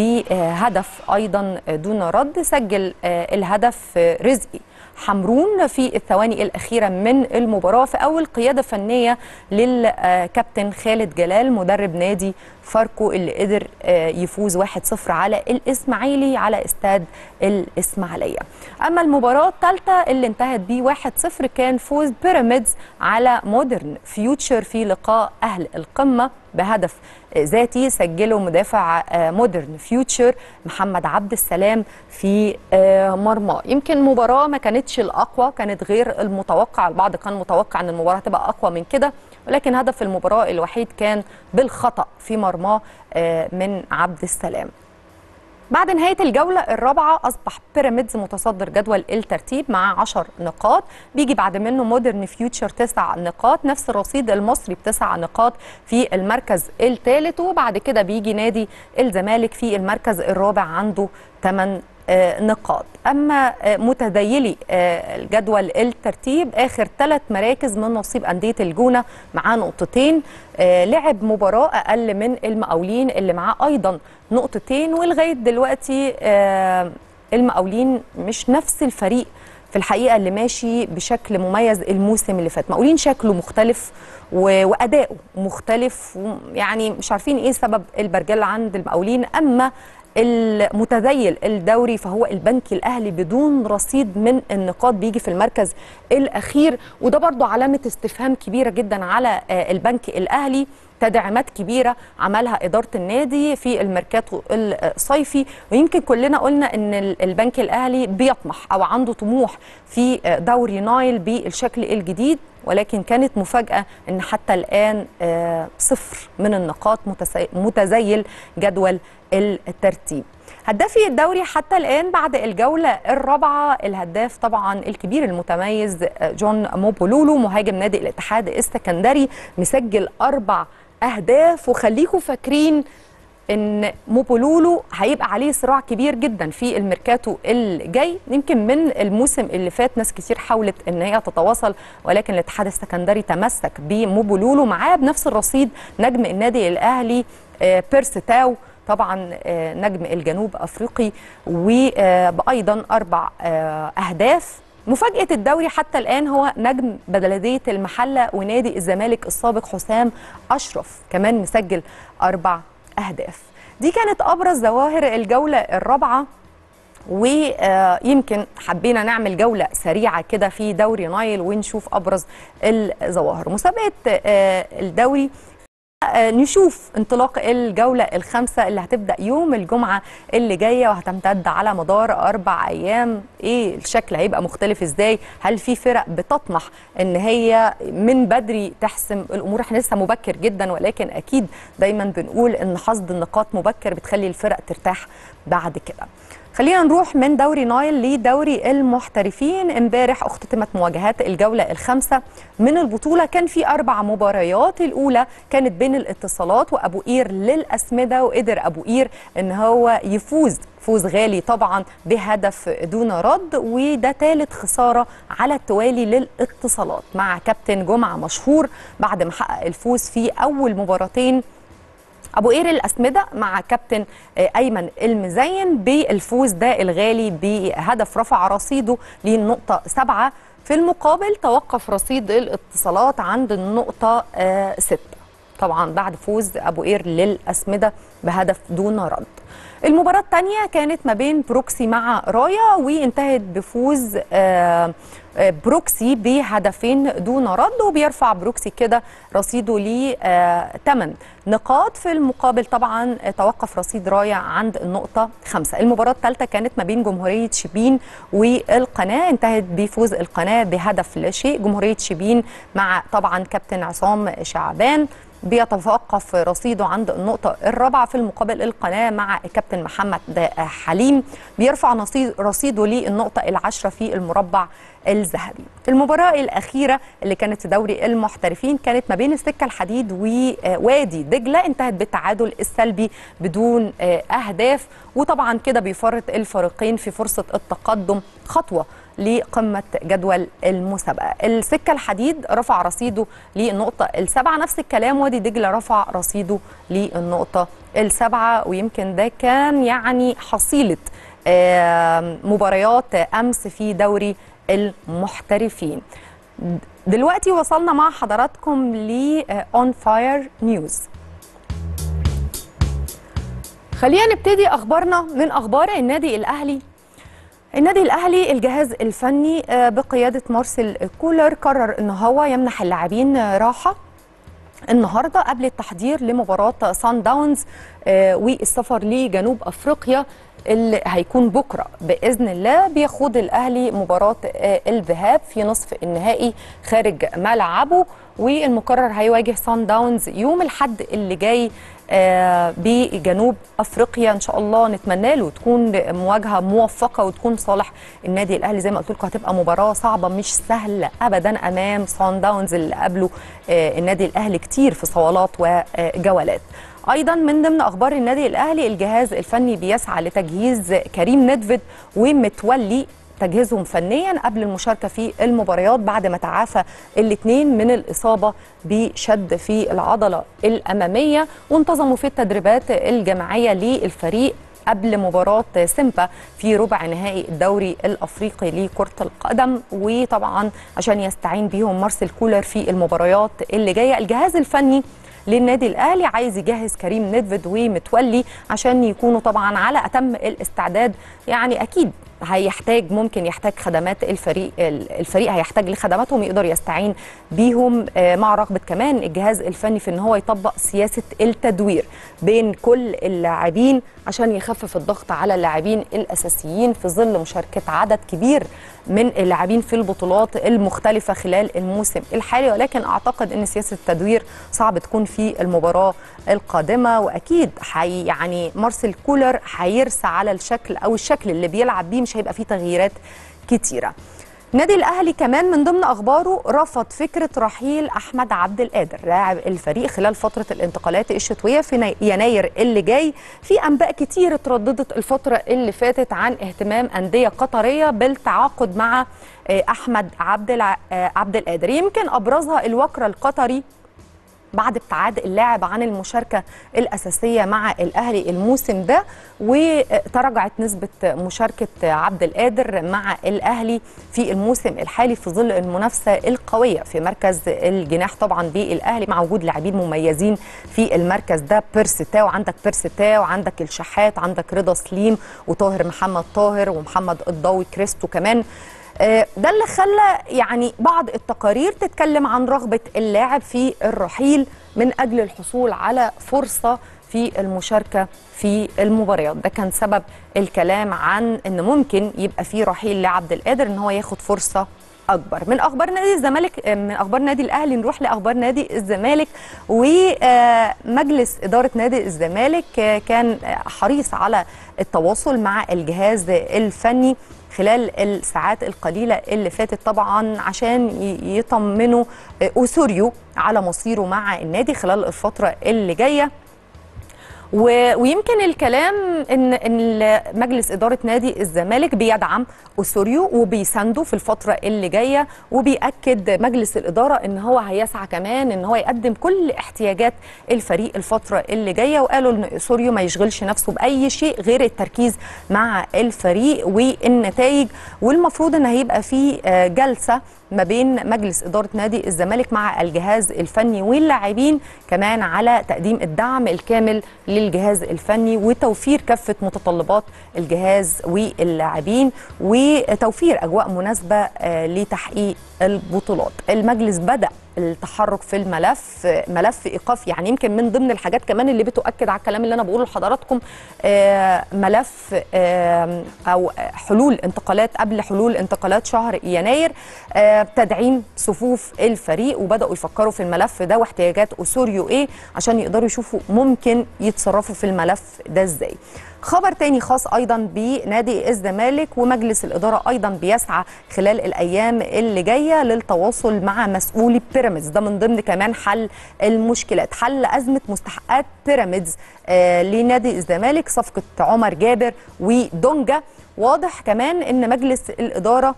بهدف ايضا دون رد سجل آه، الهدف آه، رزقي حمرون في الثواني الأخيرة من المباراة في أول قيادة فنية للكابتن خالد جلال مدرب نادي فاركو اللي قدر آه، يفوز 1-0 على الإسماعيلي على استاد الإسماعيلية أما المباراة الثالثة اللي انتهت ب 1-0 كان فوز بيراميدز على مودرن فيوتشر في لقاء أهل القمة بهدف ذاتي سجله مدافع آه، مودرن فيوتشر محمد عبد السلام في آه، مرمى يمكن مباراة ما كانتش الأقوى كانت غير المتوقع البعض كان متوقع أن المباراة تبقى أقوى من كده ولكن هدف المباراة الوحيد كان بالخطأ في مرماه آه، من عبد السلام بعد نهاية الجولة الرابعة أصبح بيراميدز متصدر جدول الترتيب مع 10 نقاط بيجي بعد منه مودرن فيوتشر 9 نقاط نفس الرصيد المصري بتسع نقاط في المركز الثالث وبعد كده بيجي نادي الزمالك في المركز الرابع عنده 8 آه، نقاط اما آه، متديلي آه، الجدول الترتيب اخر ثلاث مراكز من نصيب انديه الجونه معاه نقطتين آه، لعب مباراه اقل من المقاولين اللي معاه ايضا نقطتين ولغايه دلوقتي آه، المقاولين مش نفس الفريق في الحقيقه اللي ماشي بشكل مميز الموسم اللي فات مقاولين شكله مختلف و- واداؤه مختلف يعني مش عارفين ايه سبب البرجله عند المقاولين اما المتذيل الدوري فهو البنك الاهلي بدون رصيد من النقاط بيجي في المركز الاخير وده برضو علامه استفهام كبيره جدا على آه، البنك الاهلي تدعيمات كبيره عملها اداره النادي في الميركاتو الصيفي ويمكن كلنا قلنا ان ال- البنك الاهلي بيطمح او عنده طموح في آه، دوري نايل بالشكل الجديد ولكن كانت مفاجاه ان حتى الان آه، صفر من النقاط متسي- متزيل جدول الترتيب هدافي الدوري حتى الآن بعد الجولة الرابعة الهداف طبعا الكبير المتميز آه، جون موبولولو مهاجم نادي الاتحاد السكندري مسجل أربع أهداف وخليكم فاكرين ان موبولولو هيبقى عليه صراع كبير جدا في الميركاتو الجاي يمكن من الموسم اللي فات ناس كتير حاولت ان هي تتواصل ولكن الاتحاد السكندري تمسك بموبولولو معاه بنفس الرصيد نجم النادي الاهلي آه، بيرس تاو طبعا آه، نجم الجنوب افريقي وايضا اربع آه، اهداف مفاجأة الدوري حتى الآن هو نجم بلدية المحلة ونادي الزمالك السابق حسام أشرف كمان مسجل أربع أهداف دي كانت أبرز ظواهر الجولة الرابعة ويمكن حبينا نعمل جولة سريعة كده في دوري نايل ونشوف أبرز الظواهر مسابقة آه، الدوري آه، نشوف انطلاق الجولة الخامسة اللي هتبدأ يوم الجمعة اللي جاية وهتمتد على مدار أربع أيام إيه الشكل هيبقى مختلف إزاي هل في فرق بتطمح إن هي من بدري تحسم الأمور احنا لسه مبكر جدا ولكن أكيد دايما بنقول إن حصد النقاط مبكر بتخلي الفرق ترتاح بعد كده خلينا نروح من دوري نايل لدوري المحترفين امبارح اختتمت مواجهات الجولة الخامسة من البطولة كان في أربع مباريات الأولى كانت بين الاتصالات وأبو قير للأسمدة وقدر أبو قير إن هو يفوز فوز غالي طبعا بهدف دون رد وده ثالث خسارة على التوالي للاتصالات مع كابتن جمعة مشهور بعد ما حقق الفوز في أول مباراتين ابو قير الاسمده مع كابتن آه، ايمن المزين بالفوز ده الغالي بهدف رفع رصيده للنقطه سبعه في المقابل توقف رصيد الاتصالات عند النقطه آه، سته طبعا بعد فوز ابو قير للاسمده بهدف دون رد المباراة الثانية كانت ما بين بروكسي مع رايا وانتهت بفوز آه، آه، بروكسي بهدفين دون رد وبيرفع بروكسي كده رصيده ل 8 نقاط في المقابل طبعا آه، توقف رصيد رايا عند النقطة 5 المباراة الثالثة كانت ما بين جمهورية شبين والقناة انتهت بفوز القناة بهدف لا شيء جمهورية شبين مع طبعا كابتن عصام شعبان بيتوقف رصيده عند النقطة الرابعة في المقابل القناة مع الكابتن محمد حليم بيرفع نصيد رصيده للنقطة العاشرة في المربع الذهبي المباراة الأخيرة اللي كانت في دوري المحترفين كانت ما بين السكة الحديد ووادي دجلة انتهت بالتعادل السلبي بدون آه، أهداف وطبعا كده بيفرط الفريقين في فرصة التقدم خطوة لقمة جدول المسابقة السكة الحديد رفع رصيده للنقطة السبعة نفس الكلام وادي دجلة رفع رصيده للنقطة السبعة ويمكن ده كان يعني حصيلة آه، مباريات أمس في دوري المحترفين دلوقتي وصلنا مع حضراتكم ل اون فاير نيوز خلينا نبتدي اخبارنا من اخبار النادي الاهلي النادي الاهلي الجهاز الفني آه، بقياده مارسيل كولر قرر ان هو يمنح اللاعبين آه، راحه النهارده قبل التحضير لمباراه سان داونز آه، والسفر لجنوب افريقيا اللي هيكون بكره باذن الله بيخوض الاهلي مباراه آه، الذهاب في نصف النهائي خارج ملعبه والمقرر هيواجه سان داونز يوم الحد اللي جاي آه، بجنوب افريقيا ان شاء الله نتمنى له تكون مواجهه موفقه وتكون صالح النادي الاهلي زي ما قلت لكم هتبقى مباراه صعبه مش سهله ابدا امام سان داونز اللي قابله آه، النادي الاهلي كتير في صوالات وجولات ايضا من ضمن اخبار النادي الاهلي الجهاز الفني بيسعى لتجهيز كريم ندفد ومتولي تجهيزهم فنيا قبل المشاركه في المباريات بعد ما تعافى الاثنين من الاصابه بشد في العضله الاماميه وانتظموا في التدريبات الجماعيه للفريق قبل مباراة سيمبا في ربع نهائي الدوري الأفريقي لكرة القدم وطبعا عشان يستعين بيهم مارسيل كولر في المباريات اللي جاية الجهاز الفني للنادي الاهلي عايز يجهز كريم ندفد ومتولي عشان يكونوا طبعا على اتم الاستعداد يعني اكيد هيحتاج ممكن يحتاج خدمات الفريق الفريق هيحتاج لخدماتهم يقدر يستعين بيهم آه، مع رغبه كمان الجهاز الفني في ان هو يطبق سياسه التدوير بين كل اللاعبين عشان يخفف الضغط على اللاعبين الاساسيين في ظل مشاركه عدد كبير من اللاعبين في البطولات المختلفه خلال الموسم الحالي ولكن اعتقد ان سياسه التدوير صعب تكون في المباراه القادمه واكيد حي يعني مارسيل كولر هيرسى على الشكل او الشكل اللي بيلعب بيه مش هيبقى فيه تغييرات كتيره نادي الاهلي كمان من ضمن اخباره رفض فكره رحيل احمد عبد القادر لاعب الفريق خلال فتره الانتقالات الشتويه في ني- يناير اللي جاي في انباء كتير اترددت الفتره اللي فاتت عن اهتمام انديه قطريه بالتعاقد مع آه، احمد عبد الع- آه، عبد القادر يمكن ابرزها الوكر القطري بعد ابتعاد اللاعب عن المشاركة الأساسية مع الأهلي الموسم ده وتراجعت نسبة مشاركة عبد القادر مع الأهلي في الموسم الحالي في ظل المنافسة القوية في مركز الجناح طبعا بالأهلي مع وجود لاعبين مميزين في المركز ده بيرستاو عندك بيرستاو عندك الشحات عندك رضا سليم وطاهر محمد طاهر ومحمد الضوي كريستو كمان آه، ده اللي خلى يعني بعض التقارير تتكلم عن رغبة اللاعب في الرحيل من أجل الحصول على فرصة في المشاركة في المباريات ده كان سبب الكلام عن أن ممكن يبقى في رحيل لعبد القادر أن هو ياخد فرصة اكبر من اخبار نادي الزمالك من اخبار نادي الاهلي نروح لاخبار نادي الزمالك ومجلس اداره نادي الزمالك آه، كان آه، حريص على التواصل مع الجهاز الفني خلال الساعات القليله اللي فاتت طبعا عشان ي- يطمنوا آه، اوسوريو على مصيره مع النادي خلال الفتره اللي جايه و- ويمكن الكلام ان ان مجلس اداره نادي الزمالك بيدعم اسوريو وبيسانده في الفتره اللي جايه وبياكد مجلس الاداره ان هو هيسعى كمان ان هو يقدم كل احتياجات الفريق الفتره اللي جايه وقالوا ان اسوريو ما يشغلش نفسه باي شيء غير التركيز مع الفريق والنتائج والمفروض ان هيبقى في آه، جلسه ما بين مجلس اداره نادي الزمالك مع الجهاز الفني واللاعبين كمان على تقديم الدعم الكامل للجهاز الفني وتوفير كافه متطلبات الجهاز واللاعبين وتوفير اجواء مناسبه آه، لتحقيق البطولات المجلس بدا التحرك في الملف ملف ايقاف يعني يمكن من ضمن الحاجات كمان اللي بتؤكد على الكلام اللي انا بقوله لحضراتكم آه، ملف آه، او حلول انتقالات قبل حلول انتقالات شهر يناير آه، تدعيم صفوف الفريق وبداوا يفكروا في الملف ده واحتياجات اسوريو ايه عشان يقدروا يشوفوا ممكن يتصرفوا في الملف ده ازاي خبر تاني خاص ايضا بنادي الزمالك ومجلس الاداره ايضا بيسعى خلال الايام اللي جايه للتواصل مع مسؤولي بيراميدز ده من ضمن كمان حل المشكلات حل ازمه مستحقات بيراميدز آه لنادي الزمالك صفقه عمر جابر ودونجا واضح كمان ان مجلس الاداره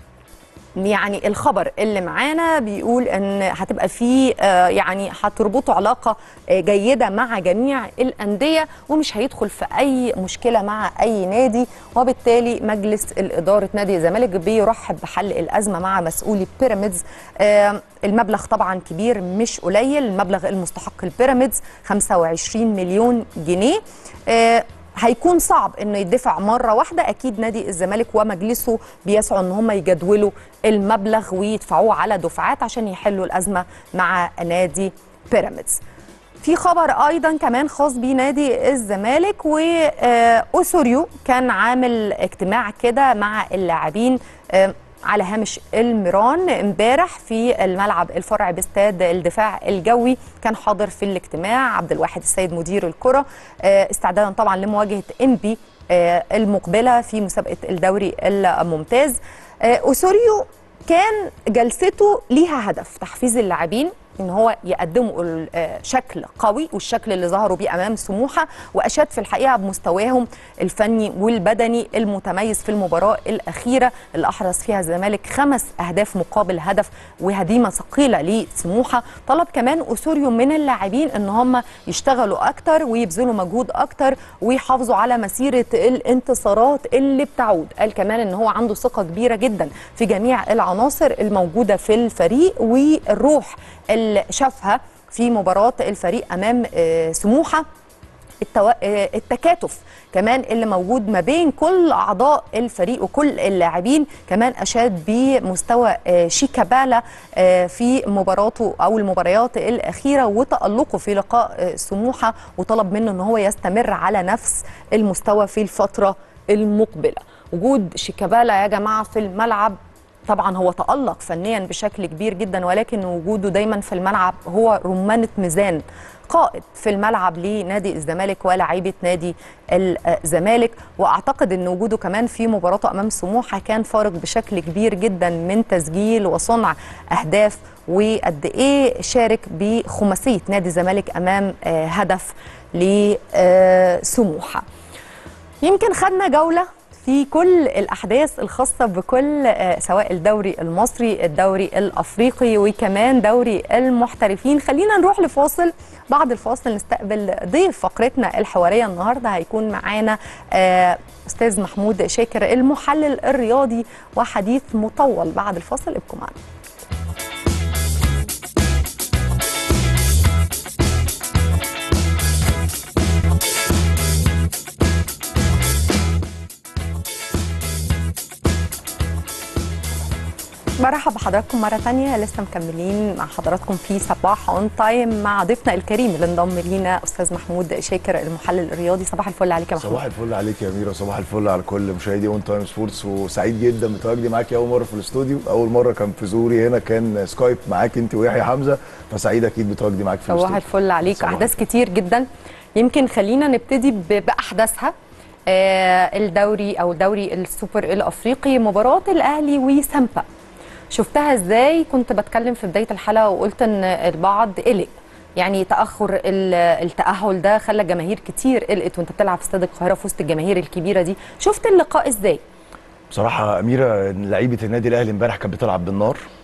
يعني الخبر اللي معانا بيقول ان هتبقى في آه، يعني هتربطوا علاقه آه، جيده مع جميع الانديه ومش هيدخل في اي مشكله مع اي نادي وبالتالي مجلس الاداره نادي الزمالك بيرحب بحل الازمه مع مسؤولي بيراميدز آه، المبلغ طبعا كبير مش قليل المبلغ المستحق البيراميدز 25 مليون جنيه آه، هيكون صعب انه يدفع مره واحده اكيد نادي الزمالك ومجلسه بيسعوا ان هم يجدولوا المبلغ ويدفعوه على دفعات عشان يحلوا الازمه مع نادي بيراميدز في خبر ايضا كمان خاص بنادي الزمالك واوسوريو كان عامل اجتماع كده مع اللاعبين آه، على هامش الميران امبارح في الملعب الفرع باستاد الدفاع الجوي كان حاضر في الاجتماع عبد الواحد السيد مدير الكره آه، استعدادا طبعا لمواجهه انبي آه، المقبله في مسابقه الدوري الممتاز آه، اوسوريو كان جلسته ليها هدف تحفيز اللاعبين ان هو يقدموا ال- آه، شكل قوي والشكل اللي ظهروا بيه امام سموحه واشاد في الحقيقه بمستواهم الفني والبدني المتميز في المباراه الاخيره اللي احرز فيها الزمالك خمس اهداف مقابل هدف وهزيمه ثقيله لسموحه طلب كمان اسوريو من اللاعبين ان هم يشتغلوا اكتر ويبذلوا مجهود اكتر ويحافظوا على مسيره الانتصارات اللي بتعود قال كمان ان هو عنده ثقه كبيره جدا في جميع العناصر الموجوده في الفريق والروح اللي شافها في مباراه الفريق امام آه، سموحه التو... آه، التكاتف كمان اللي موجود ما بين كل اعضاء الفريق وكل اللاعبين كمان اشاد بمستوى آه، شيكابالا آه، في مباراته او المباريات الاخيره وتالقه في لقاء آه، سموحه وطلب منه ان هو يستمر على نفس المستوى في الفتره المقبله وجود شيكابالا يا جماعه في الملعب طبعا هو تألق فنيا بشكل كبير جدا ولكن وجوده دايما في الملعب هو رمانة ميزان قائد في الملعب لنادي الزمالك ولاعيبه نادي الزمالك واعتقد ان وجوده كمان في مباراته امام سموحه كان فارق بشكل كبير جدا من تسجيل وصنع اهداف وقد ايه شارك بخماسيه نادي الزمالك امام آه، هدف لسموحه يمكن خدنا جولة في كل الأحداث الخاصة بكل آه، سواء الدوري المصري الدوري الأفريقي وكمان دوري المحترفين خلينا نروح لفاصل بعد الفاصل نستقبل ضيف فقرتنا الحوارية النهاردة هيكون معانا آه، أستاذ محمود شاكر المحلل الرياضي وحديث مطول بعد الفاصل ابقوا معنا برحب بحضراتكم مرة تانية لسه مكملين مع حضراتكم في صباح اون تايم مع ضيفنا الكريم اللي انضم لينا استاذ محمود شاكر المحلل الرياضي صباح الفل عليك يا محمود صباح الفل عليك يا ميرا صباح الفل على كل مشاهدي اون تايم سبورتس وسعيد جدا بتواجدي معاكي اول مره في الاستوديو اول مره كان في ظهوري هنا كان سكايب معاك انت ويحيى حمزه فسعيد اكيد بتواجدي معاك في صباح الاستوديو الفل عليك صباح احداث كتير جدا يمكن خلينا نبتدي ب- باحداثها آه الدوري او دوري السوبر الافريقي مباراه الاهلي وسامبا شفتها ازاي كنت بتكلم في بدايه الحلقه وقلت ان البعض قلق يعني تاخر ال- التاهل ده خلى جماهير كتير قلقت وانت بتلعب في استاد القاهره في وسط الجماهير الكبيره دي شفت اللقاء ازاي بصراحه اميره لعيبه النادي الاهلي امبارح كانت بتلعب بالنار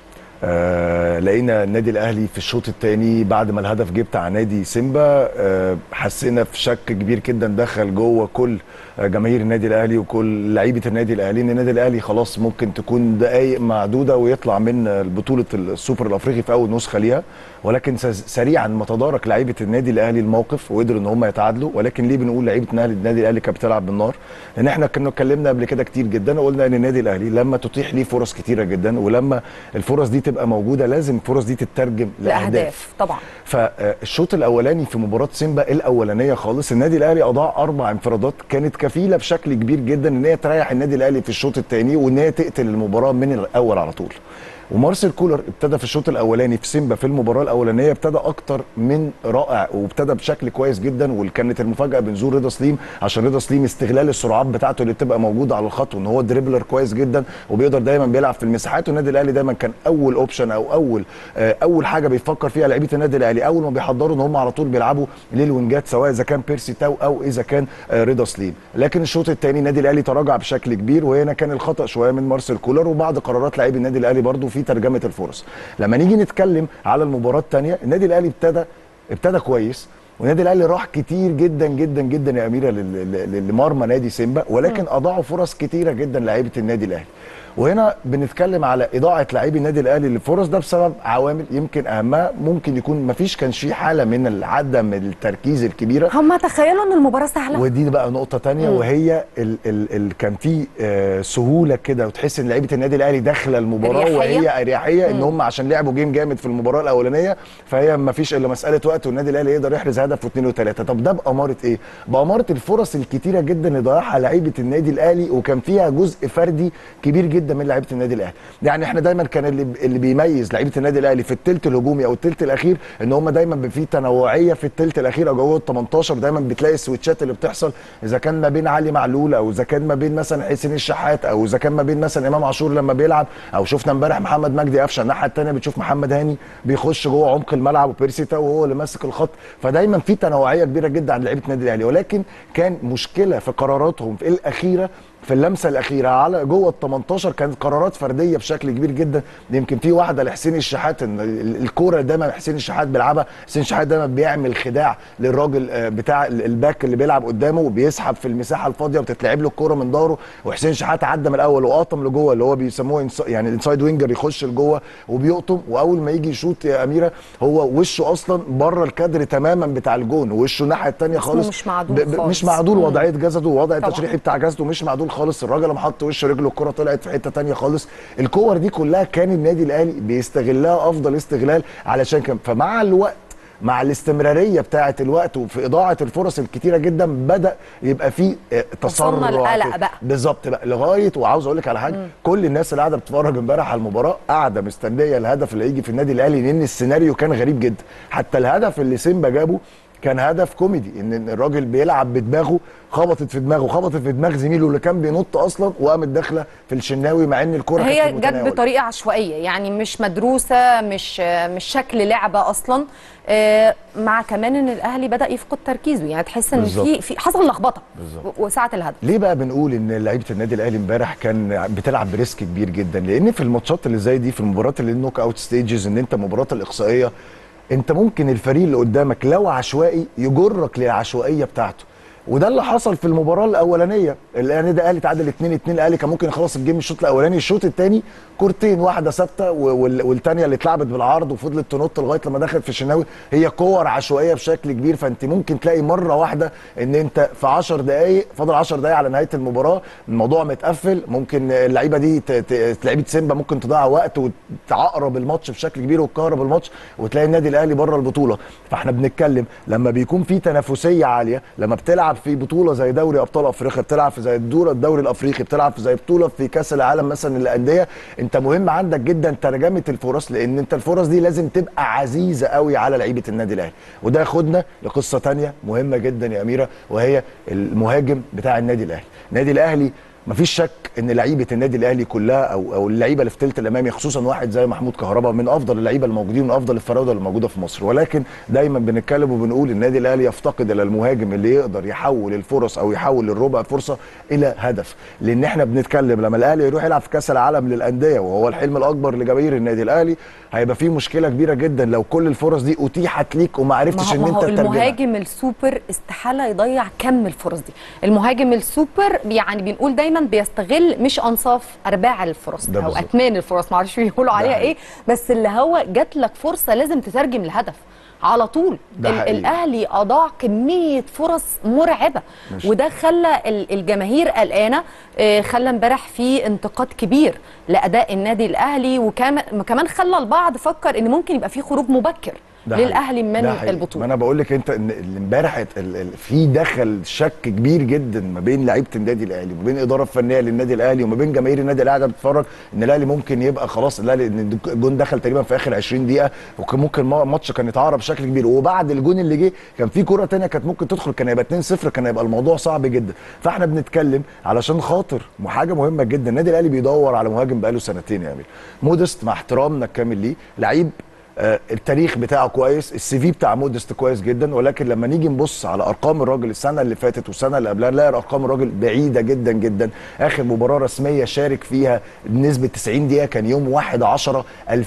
آه لقينا النادي الاهلي في الشوط الثاني بعد ما الهدف جه بتاع نادي سيمبا آه حسينا في شك كبير جدا دخل جوه كل آه، جماهير النادي الاهلي وكل لعيبه النادي الاهلي ان النادي الاهلي خلاص ممكن تكون دقائق معدوده ويطلع من بطوله السوبر الافريقي في اول نسخه ليها ولكن س- سريعا ما تدارك لعيبه النادي الاهلي الموقف وقدروا ان هم يتعادلوا ولكن ليه بنقول لعيبه النادي النادي الاهلي كانت بتلعب بالنار لان احنا كنا اتكلمنا قبل كده كتير جدا وقلنا ان النادي الاهلي لما تتيح ليه فرص كتيره جدا ولما الفرص دي تبقى موجوده لازم الفرص دي تترجم لاهداف لاهداف طبعا فالشوط الاولاني في مباراه سيمبا الاولانيه خالص النادي الاهلي اضاع اربع انفرادات كانت كفيله بشكل كبير جدا ان هي تريح النادي الاهلي في الشوط الثاني وان هي تقتل المباراه من الاول على طول ومارسيل كولر ابتدى في الشوط الاولاني في سيمبا في المباراه الاولانيه ابتدى اكتر من رائع وابتدى بشكل كويس جدا وكانت المفاجاه بنزور رضا سليم عشان رضا سليم استغلال السرعات بتاعته اللي بتبقى موجوده على الخط وان هو دريبلر كويس جدا وبيقدر دايما بيلعب في المساحات والنادي الاهلي دايما كان اول اوبشن او اول آه، اول حاجه بيفكر فيها لعيبه النادي الاهلي اول ما بيحضروا ان هم على طول بيلعبوا للوينجات سواء اذا كان بيرسي تاو او اذا كان آه، رضا سليم لكن الشوط الثاني النادي الاهلي تراجع بشكل كبير وهنا كان الخطا شويه من مارسيل كولر وبعض قرارات لاعبي النادي الاهلي برضو في ترجمه الفرص لما نيجي نتكلم على المباراه الثانيه النادي الاهلي ابتدى ابتدى كويس والنادي الاهلي راح كتير جدا جدا جدا يا اميره لل- لل- لمرمى نادي سيمبا ولكن اضاعوا فرص كتيره جدا لعيبه النادي الاهلي وهنا بنتكلم على اضاعه لاعبي النادي الاهلي للفرص ده بسبب عوامل يمكن اهمها ممكن يكون ما فيش كانش في حاله من عدم التركيز الكبيره هم تخيلوا ان المباراه سهله ودي بقى نقطه تانية مم. وهي ال ال ال كان في آه سهوله كده وتحس ان لعيبه النادي الاهلي داخله المباراه أريحية. وهي اريحيه ان مم. هم عشان لعبوا جيم جامد في المباراه الاولانيه فهي ما فيش الا مساله وقت والنادي الاهلي يقدر يحرز هدف واثنين وثلاثه طب ده باماره ايه؟ باماره الفرص الكتيره جدا اللي ضيعها لعيبه النادي الاهلي وكان فيها جزء فردي كبير جدا من لعيبه النادي الاهلي يعني احنا دايما كان اللي اللي بيميز لعيبه النادي الاهلي في الثلث الهجومي او الثلث الاخير ان هم دايما بيبقى في تنوعيه في الثلث الاخير او جوه ال 18 دايما بتلاقي السويتشات اللي بتحصل اذا كان ما بين علي معلول او اذا كان ما بين مثلا حسين الشحات او اذا كان ما بين مثلا امام عاشور لما بيلعب او شفنا امبارح محمد مجدي قفشه الناحيه الثانيه بتشوف محمد هاني بيخش جوه عمق الملعب وبيرسي تاو وهو اللي ماسك الخط فدايما في تنوعيه كبيره جدا عند لعيبه النادي الاهلي ولكن كان مشكله في قراراتهم في الاخيره في اللمسه الاخيره على جوه ال 18 كانت قرارات فرديه بشكل كبير جدا يمكن في واحده لحسين الشحات ان ال- الكوره دايما حسين الشحات بيلعبها حسين الشحات دايما بيعمل خداع للراجل آه، بتاع ال- الباك اللي بيلعب قدامه وبيسحب في المساحه الفاضيه وبتتلعب له الكوره من ظهره وحسين الشحات عدى من الاول وقطم لجوه اللي هو بيسموه إنس- يعني الانسايد وينجر يخش لجوه وبيقطم واول ما يجي يشوط يا اميره هو وشه اصلا بره الكادر تماما بتاع الجون ووشه الناحيه الثانيه اسمه خالص مش معدول ب- ب- خالص. مش معدول مم. وضعيه جسده ووضع طبعاً. التشريحي بتاع جسده مش معدول خالص الراجل لما حط وش رجله الكره طلعت في حته تانية خالص الكور دي كلها كان النادي الاهلي بيستغلها افضل استغلال علشان كان فمع الوقت مع الاستمراريه بتاعه الوقت وفي اضاعه الفرص الكتيره جدا بدا يبقى في آه، وصلنا تسرع القلق بقى. بالظبط بقى لغايه وعاوز اقول لك على حاجه كل الناس اللي قاعده بتتفرج امبارح على المباراه قاعده مستنيه الهدف اللي هيجي في النادي الاهلي لان السيناريو كان غريب جدا حتى الهدف اللي سيمبا جابه كان هدف كوميدي ان الراجل بيلعب بدماغه خبطت في دماغه خبطت في دماغ زميله اللي كان بينط اصلا وقامت داخله في الشناوي مع ان الكره كانت في هي جت المتناول. بطريقه عشوائيه يعني مش مدروسه مش مش شكل لعبه اصلا آه، مع كمان ان الاهلي بدا يفقد تركيزه يعني تحس ان بالظبط. في في حصل لخبطه بالظبط. و- وساعه الهدف ليه بقى بنقول ان لعيبه النادي الاهلي امبارح كان بتلعب بريسك كبير جدا لان في الماتشات اللي زي دي في المباريات اللي النوك اوت ستيجز ان انت المباراه الاقصائيه انت ممكن الفريق اللي قدامك لو عشوائي يجرك للعشوائيه بتاعته وده اللي حصل في المباراه الاولانيه النادي الاهلي تعادل 2 2 الاهلي كان ممكن يخلص الجيم الشوط الاولاني الشوط الثاني كورتين واحده ثابته والثانيه اللي اتلعبت بالعرض وفضلت تنط لغايه لما دخلت في الشناوي هي كور عشوائيه بشكل كبير فانت ممكن تلاقي مره واحده ان انت في 10 دقائق فاضل 10 دقائق على نهايه المباراه الموضوع متقفل ممكن اللعيبه دي ت- ت- لعيبه سيمبا ممكن تضيع وقت وتعقرب الماتش بشكل كبير وتكهرب الماتش وتلاقي النادي الاهلي بره البطوله فاحنا بنتكلم لما بيكون في تنافسيه عاليه لما بتلعب في بطوله زي دوري ابطال افريقيا بتلعب في زي الدور الدوري الافريقي بتلعب في زي بطوله في كاس العالم مثلا للانديه انت مهم عندك جدا ترجمه الفرص لان انت الفرص دي لازم تبقى عزيزه قوي على لعيبه النادي الاهلي وده ياخدنا لقصه تانية مهمه جدا يا اميره وهي المهاجم بتاع النادي الاهلي النادي الاهلي مفيش شك ان لعيبه النادي الاهلي كلها او او اللعيبه اللي في الثلث الامامي خصوصا واحد زي محمود كهربا من افضل اللعيبه الموجودين من افضل الفراوده اللي موجوده في مصر ولكن دايما بنتكلم وبنقول النادي الاهلي يفتقد الى المهاجم اللي يقدر يحول الفرص او يحول الربع فرصه الى هدف لان احنا بنتكلم لما الاهلي يروح يلعب في كاس العالم للانديه وهو الحلم الاكبر لجماهير النادي الاهلي هيبقى فيه مشكله كبيره جدا لو كل الفرص دي اتيحت ليك وما ما عرفتش هو, ان ما انت هو تترجمها المهاجم السوبر استحاله يضيع كم الفرص دي المهاجم السوبر يعني بنقول دايما بيستغل مش انصاف ارباع الفرص ده او بالظبط. اكمان الفرص ما اعرفش بيقولوا عليها حقيقي. ايه بس اللي هو جات لك فرصه لازم تترجم لهدف على طول ده ال- حقيقي. الاهلي اضاع كميه فرص مرعبه ماشي. وده خلى ال- الجماهير قلقانه آه، خلى امبارح في انتقاد كبير لاداء النادي الاهلي وكمان كمان خلى البعض فكر ان ممكن يبقى في خروج مبكر ده حقيقي. للاهلي من ده حقيقي. البطوله ما انا بقول لك انت ان ال- امبارح ال- ال- في دخل شك كبير جدا ما بين لعيبه النادي الاهلي وما بين الاداره الفنيه للنادي الاهلي وما بين جماهير النادي الاهلي قاعده بتتفرج ان الاهلي ممكن يبقى خلاص الاهلي ان الجون دخل تقريبا في اخر 20 دقيقه وكان ممكن ما- الماتش كان يتعرب بشكل كبير وبعد الجون اللي جه كان في كره تانية كانت ممكن تدخل كان هيبقى 2-0 كان هيبقى الموضوع صعب جدا فاحنا بنتكلم علشان خاطر حاجه مهمه جدا النادي الاهلي بيدور على مهاجم بقاله سنتين يا امير مودست مع احترامنا الكامل ليه لعيب آه، التاريخ بتاعه كويس السي في بتاع مودست كويس جدا ولكن لما نيجي نبص على ارقام الراجل السنه اللي فاتت والسنه اللي قبلها نلاقي ارقام الراجل بعيده جدا جدا اخر مباراه رسميه شارك فيها بنسبه 90 دقيقه كان يوم 1 10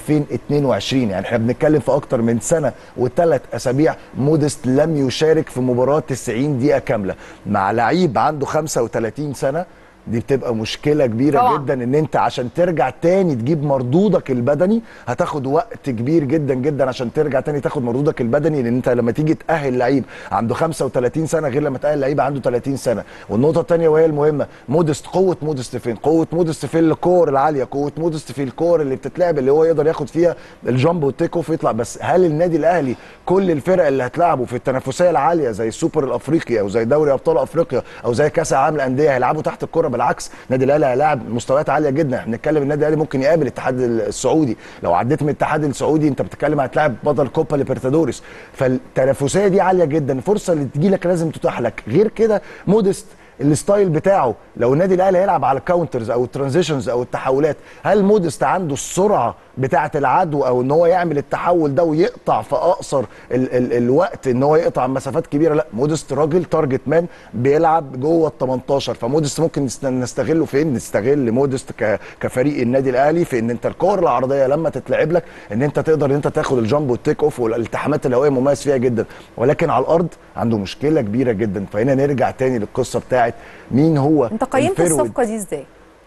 2022 يعني احنا بنتكلم في اكتر من سنه وثلاث اسابيع مودست لم يشارك في مباراه 90 دقيقه كامله مع لعيب عنده 35 سنه دي بتبقى مشكله كبيره طبعاً. جدا ان انت عشان ترجع تاني تجيب مردودك البدني هتاخد وقت كبير جدا جدا عشان ترجع تاني تاخد مردودك البدني لان انت لما تيجي تاهل لعيب عنده 35 سنه غير لما تاهل لعيب عنده 30 سنه والنقطه الثانيه وهي المهمه مودست قوه مودست فين قوه مودست في الكور العاليه قوه مودست في الكور اللي بتتلعب اللي هو يقدر ياخد فيها الجامب والتيك اوف يطلع بس هل النادي الاهلي كل الفرق اللي هتلعبه في التنافسيه العاليه زي السوبر الافريقي او زي دوري ابطال افريقيا او زي كاس العالم للانديه هيلعبوا تحت الكره بالعكس النادي الاهلي هيلاعب مستويات عاليه جدا احنا بنتكلم النادي الاهلي ممكن يقابل الاتحاد السعودي لو عديت من الاتحاد السعودي انت بتتكلم هتلاعب بطل كوبا ليبرتادوريس فالتنافسيه دي عاليه جدا الفرصه اللي تجي لك لازم تتاح لك غير كده مودست الستايل بتاعه لو النادي الاهلي هيلعب على الكاونترز او الترانزيشنز او التحولات هل مودست عنده السرعه بتاعه العدو او ان هو يعمل التحول ده ويقطع في اقصر ال ال الوقت ان هو يقطع مسافات كبيره لا مودست راجل تارجت مان بيلعب جوه ال 18 فمودست ممكن نست- نستغله فين نستغل مودست ك كفريق النادي الاهلي في ان انت الكور العرضيه لما تتلعب لك ان انت تقدر ان انت تاخد الجامب والتيك اوف والالتحامات الهوائيه مميز فيها جدا ولكن على الارض عنده مشكله كبيره جدا فهنا نرجع تاني للقصه بتاعت مين هو انت قيمت الفيرود. الصفقه دي ازاي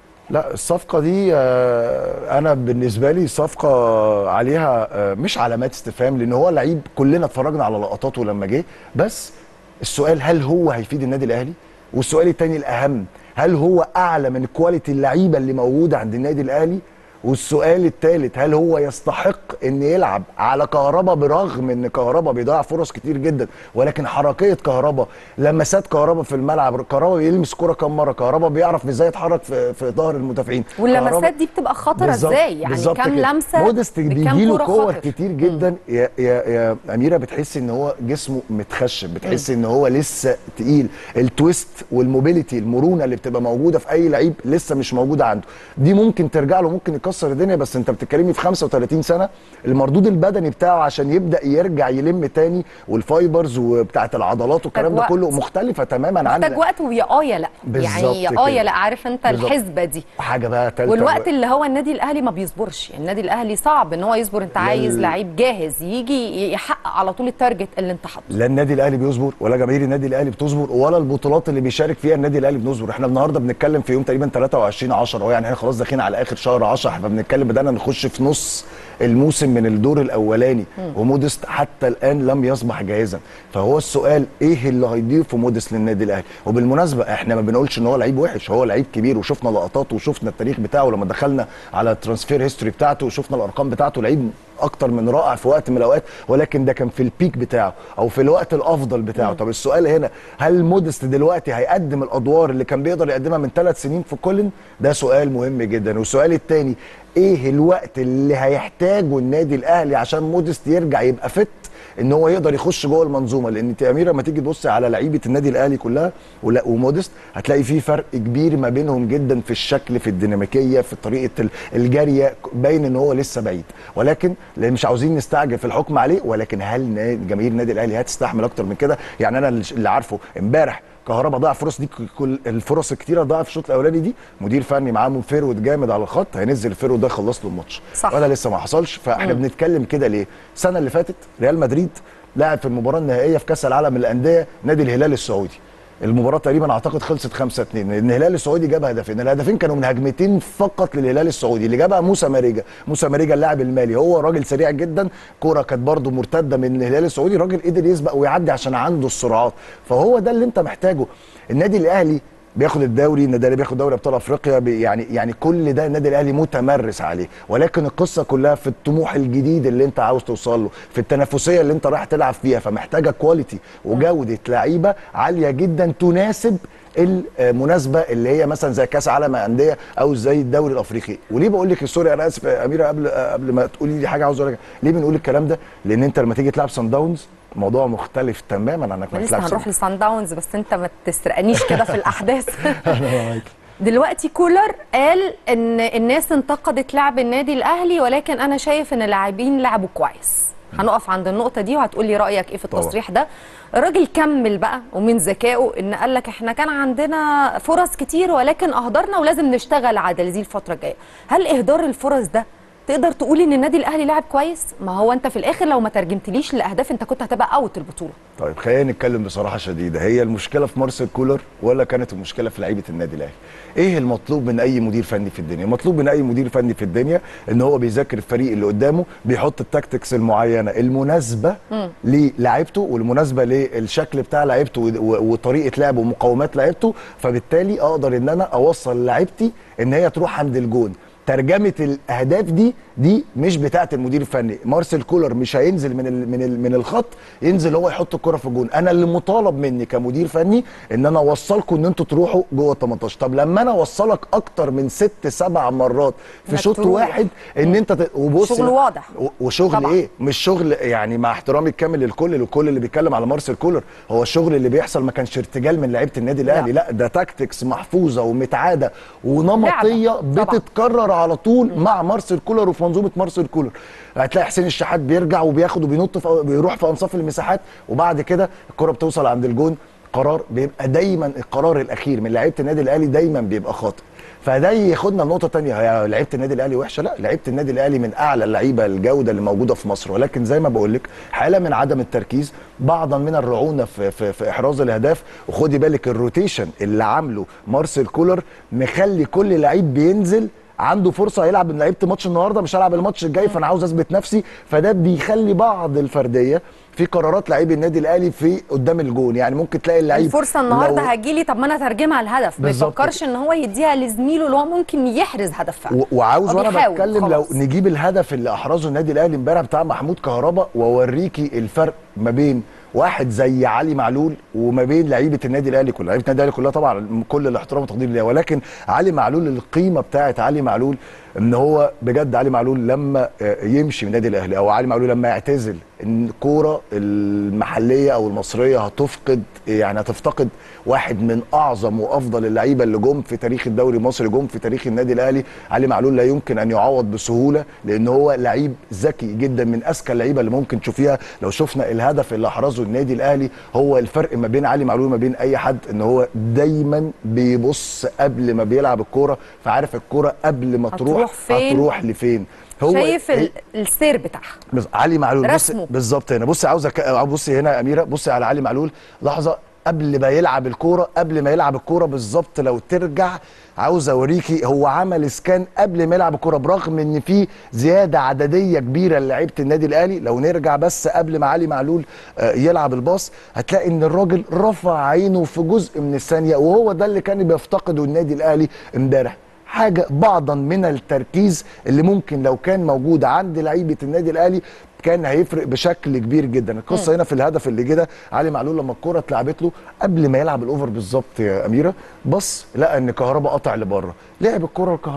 لا الصفقة دي آه، أنا بالنسبة لي صفقة عليها آه، مش علامات استفهام لأن هو لعيب كلنا اتفرجنا على لقطاته لما جه بس السؤال هل هو هيفيد النادي الأهلي؟ والسؤال التاني الأهم هل هو أعلى من كواليتي اللعيبة اللي موجودة عند النادي الأهلي؟ والسؤال الثالث هل هو يستحق ان يلعب على كهربا برغم ان كهربا بيضيع فرص كتير جدا ولكن حركيه كهربا لمسات كهربا في الملعب كهربا بيلمس كرة كم مره كهربا بيعرف ازاي يتحرك في, في ظهر المدافعين واللمسات كهربا- دي بتبقى خطره بالظبط- ازاي يعني بالظبط كام كده. لمسه مودست بكام بيجي له كرة كور خطر. كتير جدا يا يا يا اميره بتحس ان هو جسمه متخشب بتحس ان هو لسه تقيل التويست والموبيليتي المرونه اللي بتبقى موجوده في اي لعيب لسه مش موجوده عنده دي ممكن ترجع له ممكن يكسر الدنيا بس انت بتتكلمي في 35 سنه المردود البدني بتاعه عشان يبدا يرجع يلم تاني والفايبرز وبتاعه العضلات والكلام ده وقت. كله مختلفه تماما عن محتاج وقت ويا اه يا لا بالظبط يعني يا كده. اه يا لا عارف انت بالظبط. الحسبه دي حاجه بقى تالته والوقت اللي هو النادي الاهلي ما بيصبرش يعني النادي الاهلي صعب ان هو يصبر انت عايز لل- لعيب جاهز يجي يحقق على طول التارجت اللي انت حاطه لا النادي الاهلي بيصبر ولا جماهير النادي الاهلي بتصبر ولا البطولات اللي بيشارك فيها النادي الاهلي بنصبر احنا النهارده بنتكلم في يوم تقريبا 23 10 اهو يعني احنا خلاص داخلين على اخر شهر 10 احنا بنتكلم بدانا نخش في نص الموسم من الدور الاولاني ومودست حتى الان لم يصبح جاهزا فهو السؤال ايه اللي هيضيفه مودست للنادي الاهلي وبالمناسبه احنا ما بنقولش ان هو لعيب وحش هو لعيب كبير وشفنا لقطاته وشفنا التاريخ بتاعه لما دخلنا على الترانسفير هيستوري بتاعته وشفنا الارقام بتاعته لعيب اكتر من رائع في وقت من الاوقات ولكن ده كان في البيك بتاعه او في الوقت الافضل بتاعه طب السؤال هنا هل مودست دلوقتي هيقدم الادوار اللي كان بيقدر يقدمها من ثلاث سنين في كولن ده سؤال مهم جدا والسؤال الثاني ايه الوقت اللي هيحتاجه النادي الاهلي عشان مودست يرجع يبقى فت ان هو يقدر يخش جوه المنظومه لان انت يا اميره لما تيجي تبص على لعيبه النادي الاهلي كلها ولا ومودست هتلاقي في فرق كبير ما بينهم جدا في الشكل في الديناميكيه في طريقه ال- الجاريه باين ان هو لسه بعيد ولكن اللي مش عاوزين نستعجل في الحكم عليه ولكن هل نا- جماهير النادي الاهلي هتستحمل اكتر من كده يعني انا اللي عارفه امبارح كهربا ضاع فرص دي كل الفرص الكتيره ضاع في الشوط الاولاني دي مدير فني معاه فيرود جامد على الخط هينزل الفيرود ده يخلص له الماتش صح. ولا لسه ما حصلش فاحنا مم. بنتكلم كده ليه السنه اللي فاتت ريال مدريد لعب في المباراه النهائيه في كاس العالم للانديه نادي الهلال السعودي المباراه تقريبا اعتقد خلصت 5 2 لان الهلال السعودي جاب هدفين الهدفين كانوا من هجمتين فقط للهلال السعودي اللي جابها موسى ماريجا موسى ماريجا اللاعب المالي هو راجل سريع جدا كوره كانت برده مرتده من الهلال السعودي راجل قدر يسبق ويعدي عشان عنده السرعات فهو ده اللي انت محتاجه النادي الاهلي بياخد الدوري النادي الاهلي بياخد دوري ابطال افريقيا بي- يعني يعني كل ده النادي الاهلي متمرس عليه ولكن القصه كلها في الطموح الجديد اللي انت عاوز توصل له في التنافسيه اللي انت رايح تلعب فيها فمحتاجه كواليتي وجوده لعيبه عاليه جدا تناسب المناسبه اللي هي مثلا زي كاس عالم انديه او زي الدوري الافريقي وليه بقول لك سوري انا اسف يا اميره قبل قبل ما تقولي لي حاجه عاوز اقول لك ليه بنقول الكلام ده لان انت لما تيجي تلعب سان داونز موضوع مختلف تماما عنك ما لسه تلعب هنروح لسان داونز بس انت ما تسرقنيش كده في الاحداث انا معاك دلوقتي كولر قال ان الناس انتقدت لعب النادي الاهلي ولكن انا شايف ان اللاعبين لعبوا كويس هنقف عند النقطه دي وهتقولي رايك ايه في طبعا. التصريح ده الراجل كمل بقى ومن ذكائه ان قال لك احنا كان عندنا فرص كتير ولكن اهدرنا ولازم نشتغل على دي الفتره الجايه هل اهدار الفرص ده تقدر تقولي ان النادي الاهلي لعب كويس ما هو انت في الاخر لو ما ترجمتليش الاهداف انت كنت هتبقى اوت البطوله طيب خلينا نتكلم بصراحه شديده هي المشكله في مارسيل كولر ولا كانت المشكله في لعيبه النادي الاهلي ايه المطلوب من اي مدير فني في الدنيا مطلوب من اي مدير فني في الدنيا ان هو بيذاكر الفريق اللي قدامه بيحط التاكتكس المعينه المناسبه للاعيبته والمناسبه للشكل بتاع لعيبته و- و- وطريقه لعبه ومقومات لعيبته فبالتالي اقدر ان انا اوصل لعيبتي ان هي تروح عند الجون ترجمه الاهداف دي دي مش بتاعه المدير الفني مارسيل كولر مش هينزل من ال من ال من الخط ينزل هو يحط الكره في الجون انا اللي مطالب مني كمدير فني ان انا اوصلكم ان انتوا تروحوا جوه ال 18 طب لما انا اوصلك اكتر من ست سبع مرات في إنك شوط تروح. واحد ان انت ت... وبص شغل واضح. و- وشغل طبعا. ايه مش شغل يعني مع احترامي الكامل للكل للكل اللي بيتكلم على مارسيل كولر هو الشغل اللي بيحصل ما كانش ارتجال من لعيبه النادي الاهلي لا ده تاكتكس محفوظه ومتعاده ونمطيه لعبة. طبعا. بتتكرر على طول مع مارسيل كولر وفي منظومه مارسيل كولر هتلاقي حسين الشحات بيرجع وبياخد وبينط في بيروح في انصاف المساحات وبعد كده الكره بتوصل عند الجون قرار بيبقى دايما القرار الاخير من لعيبه النادي الاهلي دايما بيبقى خاطئ فده ياخدنا لنقطه تانية هي لعيبه النادي الاهلي وحشه لا لعيبه النادي الاهلي من اعلى اللعيبه الجوده اللي موجوده في مصر ولكن زي ما بقول لك حاله من عدم التركيز بعضا من الرعونه في, في, في احراز الاهداف وخدي بالك الروتيشن اللي عامله مارسيل كولر مخلي كل لعيب بينزل عنده فرصه يلعب لعيبه ماتش النهارده مش هلعب الماتش الجاي فانا عاوز اثبت نفسي فده بيخلي بعض الفرديه في قرارات لعيب النادي الاهلي في قدام الجون يعني ممكن تلاقي اللعيب الفرصه النهارده لو- هجيلي طب ما انا اترجمها لهدف ما بالظبط. يفكرش ان هو يديها لزميله اللي هو ممكن يحرز هدف فعلا و- وعاوز هو وانا بيحاول بتكلم لو خلاص. نجيب الهدف اللي احرزه النادي الاهلي امبارح بتاع محمود كهربا واوريكي الفرق ما بين واحد زي علي معلول وما بين لعيبه النادي الاهلي كلها لعيبه النادي الاهلي كلها طبعا كل الاحترام والتقدير ليها ولكن علي معلول القيمه بتاعت علي معلول ان هو بجد علي معلول لما آه، يمشي من النادي الاهلي او علي معلول لما يعتزل ان الكوره المحليه او المصريه هتفقد يعني هتفتقد واحد من اعظم وافضل اللعيبه اللي جم في تاريخ الدوري المصري جم في تاريخ النادي الاهلي علي معلول لا يمكن ان يعوض بسهوله لان هو لعيب ذكي جدا من اذكى اللعيبه اللي ممكن تشوفيها لو شفنا الهدف اللي احرزه النادي الاهلي هو الفرق ما بين علي معلول وما بين اي حد ان هو دايما بيبص قبل ما بيلعب الكوره فعارف الكوره قبل ما تروح هتروح فين؟ هتروح لفين هو شايف هي- ال- السير بتاعها بس علي معلول بص رسمه. بالظبط هنا بصي عاوز أك... بصي هنا يا اميره بصي على علي معلول لحظه قبل ما يلعب الكوره قبل ما يلعب الكوره بالظبط لو ترجع عاوز اوريكي هو عمل سكان قبل ما يلعب الكوره برغم ان في زياده عدديه كبيره لعيبه النادي الاهلي لو نرجع بس قبل ما علي معلول آه، يلعب الباص هتلاقي ان الراجل رفع عينه في جزء من الثانيه وهو ده اللي كان بيفتقده النادي الاهلي امبارح حاجه بعضا من التركيز اللي ممكن لو كان موجود عند لعيبه النادي الاهلي كان هيفرق بشكل كبير جدا القصه هنا في الهدف اللي جه ده علي معلول لما الكره اتلعبت له قبل ما يلعب الاوفر بالظبط يا اميره بص لقى ان كهربا قطع لبره لعب الكره لكهربا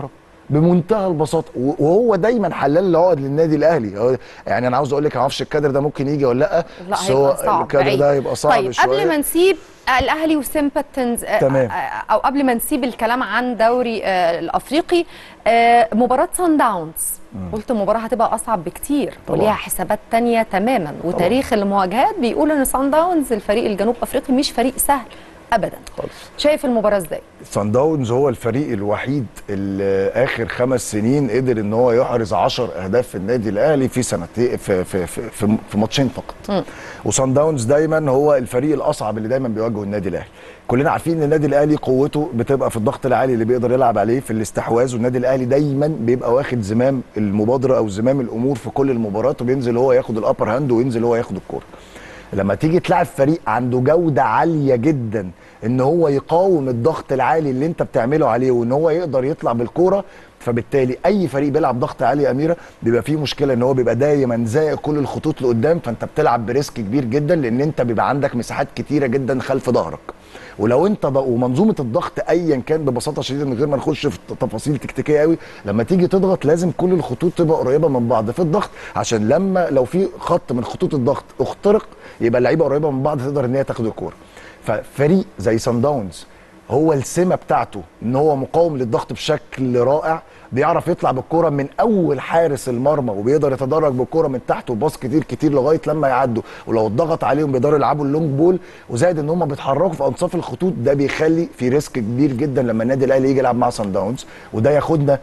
بمنتهى البساطه و- وهو دايما حلال العقد للنادي الاهلي هو- يعني انا عاوز اقول لك ما اعرفش الكادر ده ممكن يجي ولا لا لا بس هو هيبقى صعب الكادر بعيد. ده هيبقى صعب طيب شويه قبل ما نسيب الاهلي وسيمباتنز تمام. او قبل ما نسيب الكلام عن دوري آه، الافريقي آه، مباراه سان داونز قلت المباراه هتبقى اصعب بكتير طبعاً. وليها حسابات تانية تماما وتاريخ المواجهات بيقول ان سان داونز الفريق الجنوب افريقي مش فريق سهل ابدا خالص شايف المباراه ازاي سان داونز هو الفريق الوحيد اللي اخر خمس سنين قدر ان هو يحرز 10 اهداف في النادي الاهلي في سنتين في في في, في, في ماتشين فقط وسان داونز دايما هو الفريق الاصعب اللي دايما بيواجهه النادي الاهلي كلنا عارفين ان النادي الاهلي قوته بتبقى في الضغط العالي اللي بيقدر يلعب عليه في الاستحواذ والنادي الاهلي دايما بيبقى واخد زمام المبادره او زمام الامور في كل المباريات وبينزل هو ياخد الابر هاند وينزل هو ياخد الكوره لما تيجي تلعب فريق عنده جودة عالية جدا ان هو يقاوم الضغط العالي اللي انت بتعمله عليه وان هو يقدر يطلع بالكورة فبالتالي اي فريق بيلعب ضغط عالي يا اميره بيبقى فيه مشكله ان هو بيبقى دايما زائق كل الخطوط لقدام فانت بتلعب بريسك كبير جدا لان انت بيبقى عندك مساحات كتيره جدا خلف ظهرك ولو انت ض... ومنظومه الضغط ايا كان ببساطه شديده من غير ما نخش في تفاصيل تكتيكيه قوي لما تيجي تضغط لازم كل الخطوط تبقى قريبه من بعض في الضغط عشان لما لو في خط من خطوط الضغط اخترق يبقى اللعيبه قريبه من بعض تقدر ان هي تاخد الكوره ففريق زي سان داونز هو السمه بتاعته ان هو مقاوم للضغط بشكل رائع بيعرف يطلع بالكوره من اول حارس المرمى وبيقدر يتدرج بالكوره من تحت وباص كتير كتير لغايه لما يعدوا ولو اتضغط عليهم بيقدروا يلعبوا اللونج بول وزائد ان هم بيتحركوا في انصاف الخطوط ده بيخلي في ريسك كبير جدا لما النادي الاهلي يجي يلعب مع سان داونز وده ياخدنا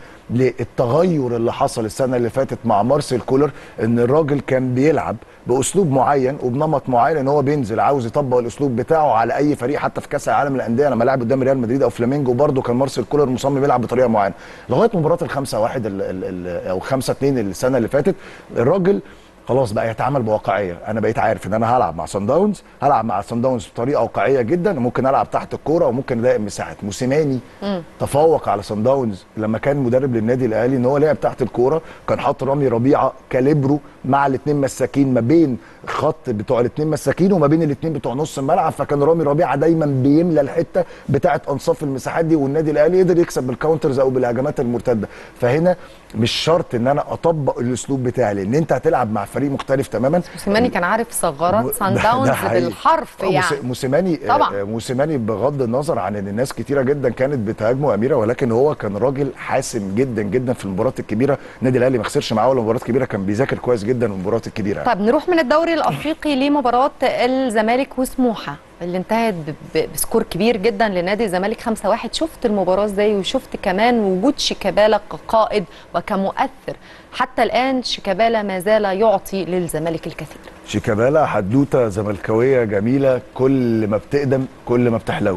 للتغير اللي حصل السنه اللي فاتت مع مارسيل كولر ان الراجل كان بيلعب باسلوب معين وبنمط معين ان هو بينزل عاوز يطبق الاسلوب بتاعه على اي فريق حتى في كاس العالم للانديه لما لعب قدام ريال مدريد او فلامينجو برده كان مارسيل كولر مصمم يلعب بطريقه معينه لغايه مباراه الخمسة واحد ال ال ال او خمسة اتنين السنه اللي فاتت الراجل خلاص بقى يتعامل بواقعيه انا بقيت عارف ان انا هلعب مع سان داونز هلعب مع سان داونز بطريقه واقعيه جدا ممكن العب تحت الكوره وممكن اضايق مساحات موسيماني تفوق على سان داونز لما كان مدرب للنادي الاهلي ان هو لعب تحت الكوره كان حاطط رامي ربيعه كاليبرو مع الاثنين مساكين ما بين خط بتوع الاثنين مساكين وما بين الاثنين بتوع نص الملعب فكان رامي ربيعه دايما بيملى الحته بتاعه انصاف المساحات دي والنادي الاهلي قدر يكسب بالكاونترز او بالهجمات المرتده فهنا مش شرط ان انا اطبق الاسلوب بتاعي لان انت هتلعب مع فريق مختلف تماما موسيماني كان عارف ثغرات سان ده- ده داونز حقيقي. بالحرف آه، موس- يعني موسيماني طبعاً. آه، موسيماني بغض النظر عن ان الناس كتيره جدا كانت بتهاجمه اميره ولكن هو كان راجل حاسم جدا جدا في المباريات الكبيره النادي الاهلي ما خسرش معاه ولا مباراه كبيره كان بيذاكر كويس جدا المباريات الكبيره يعني. طب نروح من الدوري الافريقي لمباراه الزمالك وسموحه اللي انتهت ب- ب- بسكور كبير جدا لنادي الزمالك 5-1 شفت المباراه ازاي وشفت كمان وجود شيكابالا كقائد وكمؤثر حتى الان شيكابالا ما زال يعطي للزمالك الكثير شيكابالا حدوته زملكاويه جميله كل ما بتقدم كل ما بتحلو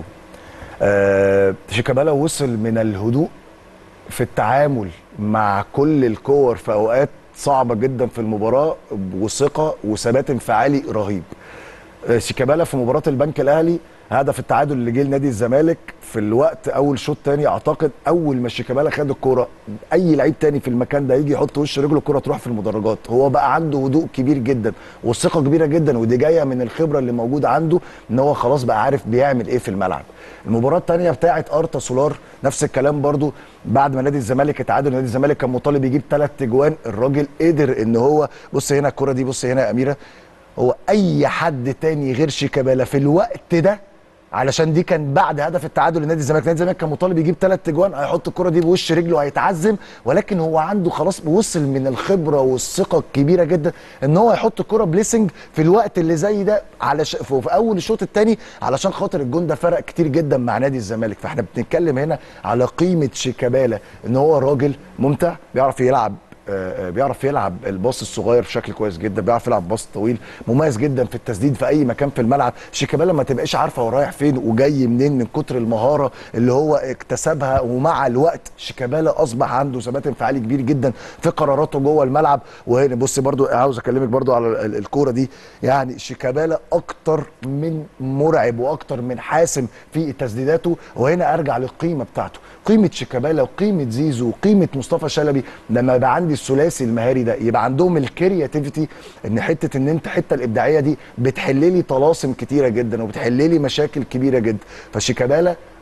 آه شيكابالا وصل من الهدوء في التعامل مع كل الكور في اوقات صعبه جدا في المباراه وثقه وثبات انفعالي رهيب آه، شيكابالا في مباراه البنك الاهلي هدف التعادل اللي جه لنادي الزمالك في الوقت اول شوط تاني اعتقد اول ما شيكابالا خد الكوره اي لعيب تاني في المكان ده يجي يحط وش رجله الكوره تروح في المدرجات هو بقى عنده هدوء كبير جدا وثقه كبيره جدا ودي جايه من الخبره اللي موجوده عنده ان هو خلاص بقى عارف بيعمل ايه في الملعب المباراه الثانيه بتاعه ارتا سولار نفس الكلام برضو بعد ما نادي الزمالك اتعادل نادي الزمالك كان مطالب يجيب ثلاث اجوان الراجل قدر ان هو بص هنا الكره دي بص هنا يا اميره هو اي حد تاني غير شيكابالا في الوقت ده علشان دي كان بعد هدف التعادل لنادي الزمالك نادي الزمالك كان مطالب يجيب ثلاث اجوان هيحط الكره دي بوش رجله هيتعزم ولكن هو عنده خلاص وصل من الخبره والثقه الكبيره جدا ان هو يحط الكره بليسنج في الوقت اللي زي ده على ش... في في اول الشوط الثاني علشان خاطر الجون ده فرق كتير جدا مع نادي الزمالك فاحنا بنتكلم هنا على قيمه شيكابالا ان هو راجل ممتع بيعرف يلعب آه، آه، بيعرف يلعب الباص الصغير بشكل كويس جدا بيعرف يلعب باص طويل مميز جدا في التسديد في اي مكان في الملعب شيكابالا ما تبقاش عارفه هو رايح فين وجاي منين من كتر المهاره اللي هو اكتسبها ومع الوقت شيكابالا اصبح عنده ثبات انفعالي كبير جدا في قراراته جوه الملعب وهنا بص برضو عاوز اكلمك برضو على ال- الكوره دي يعني شيكابالا اكتر من مرعب واكتر من حاسم في تسديداته وهنا ارجع للقيمه بتاعته قيمه شيكابالا وقيمه زيزو وقيمه مصطفى شلبي لما يبقى عندي الثلاثي المهاري ده يبقى عندهم الكرياتيفيتي ان حته ان انت الحته الابداعيه دي بتحل لي طلاسم كتيره جدا وبتحل لي مشاكل كبيره جدا فشيكابالا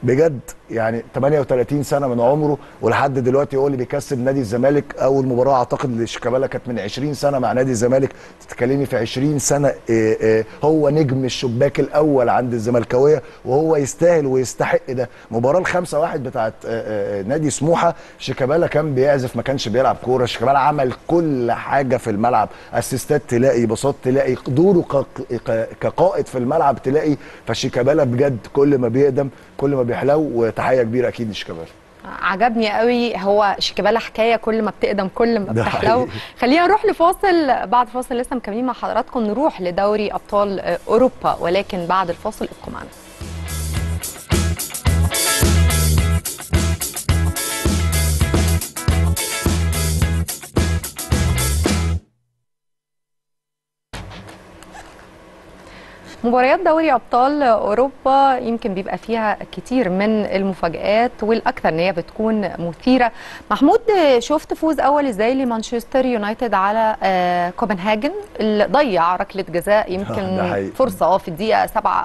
بجد يعني 38 سنه من عمره ولحد دلوقتي هو اللي بيكسب نادي الزمالك اول مباراه اعتقد لشيكابالا كانت من 20 سنه مع نادي الزمالك تتكلمي في 20 سنه إيه إيه هو نجم الشباك الاول عند الزملكاويه وهو يستاهل ويستحق ده مباراه الخمسة واحد بتاعت آه، آه، نادي سموحه شيكابالا كان بيعزف ما كانش بيلعب كوره شيكابالا عمل كل حاجه في الملعب اسيستات تلاقي باصات تلاقي دوره ك- ك- كقائد في الملعب تلاقي فشيكابالا بجد كل ما بيقدم كل ما بيحلو وتحيه كبيره اكيد لشيكابالا عجبني قوي هو شيكابالا حكايه كل ما بتقدم كل ما ده بتحلو حقيقي. خلينا نروح لفاصل بعد فاصل لسه مكملين مع حضراتكم نروح لدوري ابطال آه، اوروبا ولكن بعد الفاصل ابقوا معنا مباريات دوري ابطال اوروبا يمكن بيبقى فيها كتير من المفاجآت والاكثر ان هي بتكون مثيره محمود شفت فوز اول ازاي لمانشستر يونايتد على آه، كوبنهاجن اللي ضيع ركله جزاء ده يمكن حقيقي. فرصه اه في الدقيقه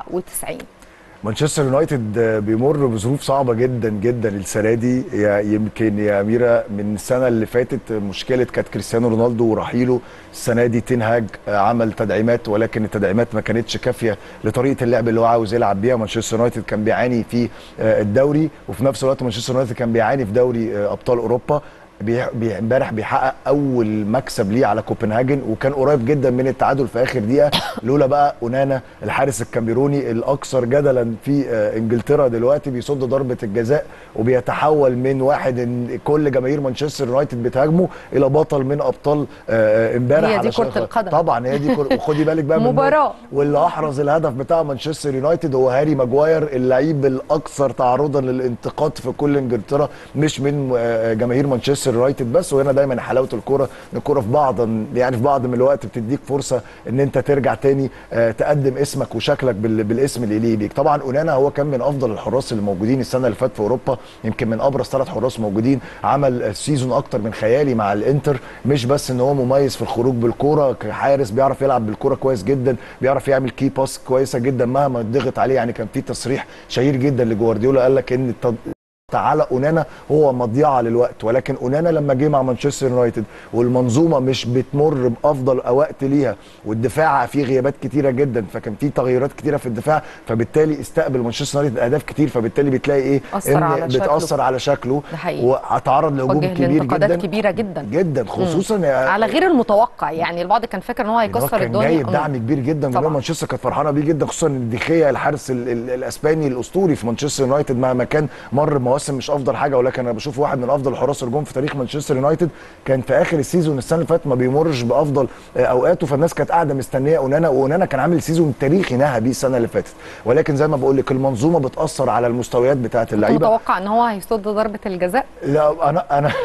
97 مانشستر يونايتد بيمر بظروف صعبه جدا جدا السنه دي يا- يمكن يا اميره من السنه اللي فاتت مشكله كانت كريستيانو رونالدو ورحيله السنه دي تنهاج عمل تدعيمات ولكن التدعيمات ما كانتش كافيه لطريقه اللعب اللي هو عاوز يلعب بيها مانشستر يونايتد كان بيعاني في آه، الدوري وفي نفس الوقت مانشستر يونايتد كان بيعاني في دوري آه، ابطال اوروبا بي- بي- امبارح بيحقق اول مكسب ليه على كوبنهاجن وكان قريب جدا من التعادل في اخر دقيقه لولا بقى اونانا الحارس الكاميروني الاكثر جدلا في آه، انجلترا دلوقتي بيصد ضربه الجزاء وبيتحول من واحد إن كل جماهير مانشستر يونايتد بتهاجمه الى بطل من ابطال آه، آه، امبارح هي دي علشان كرة خاطر- القدم. طبعا هي دي كرة وخدي بالك بقى من مباراة. واللي احرز الهدف بتاع مانشستر يونايتد هو هاري ماجواير اللعيب الاكثر تعرضا للانتقاد في كل انجلترا مش من آه، جماهير مانشستر يونايتد بس وهنا دايما حلاوه الكوره ان الكوره في بعض يعني في بعض من الوقت بتديك فرصه ان انت ترجع تاني آه، تقدم اسمك وشكلك بال- بالاسم اللي يليق بيك طبعا اونانا هو كان من افضل الحراس اللي موجودين السنه اللي فاتت في اوروبا يمكن من ابرز ثلاث حراس موجودين عمل سيزون اكتر من خيالي مع الانتر مش بس ان هو مميز في الخروج بالكوره كحارس بيعرف يلعب بالكوره كويس جدا بيعرف يعمل كي باس كويسه جدا مهما ضغط عليه يعني كان في تصريح شهير جدا لجوارديولا قال لك ان التد- تعالى اونانا هو مضيعه للوقت ولكن اونانا لما جه مع مانشستر يونايتد والمنظومه مش بتمر بافضل وقت ليها والدفاع فيه غيابات كتيره جدا فكان في تغيرات كتيره في الدفاع فبالتالي استقبل مانشستر يونايتد اهداف كتير فبالتالي بتلاقي ايه أثر على شكله. بتاثر على شكله ده حقيقي. وهتعرض لهجوم وجه كبير لانتقادات جدا كبيره جدا جدا خصوصا يا- على غير المتوقع يعني البعض كان فاكر ان هو إن هو هيكسر كان الدنيا جايب مم. دعم كبير جدا طبعاً. جماهير مانشستر كانت فرحانه بيه جدا خصوصا ان ديخيا الحارس ال ال الاسباني الاسطوري في مانشستر يونايتد مهما كان مر بمواسم مش افضل حاجه ولكن انا بشوف واحد من افضل الحراس الجون في تاريخ مانشستر يونايتد كان في اخر السيزون السنه اللي فاتت ما بيمرش بافضل آه، اوقاته فالناس كانت قاعده مستنيه اونانا واونانا كان عامل سيزون تاريخي نهى بيه السنه اللي فاتت ولكن زي ما بقول لك المنظومه بتاثر على المستويات بتاعه كنت اللعيبه متوقع ان هو هيصد ضربه الجزاء لا انا انا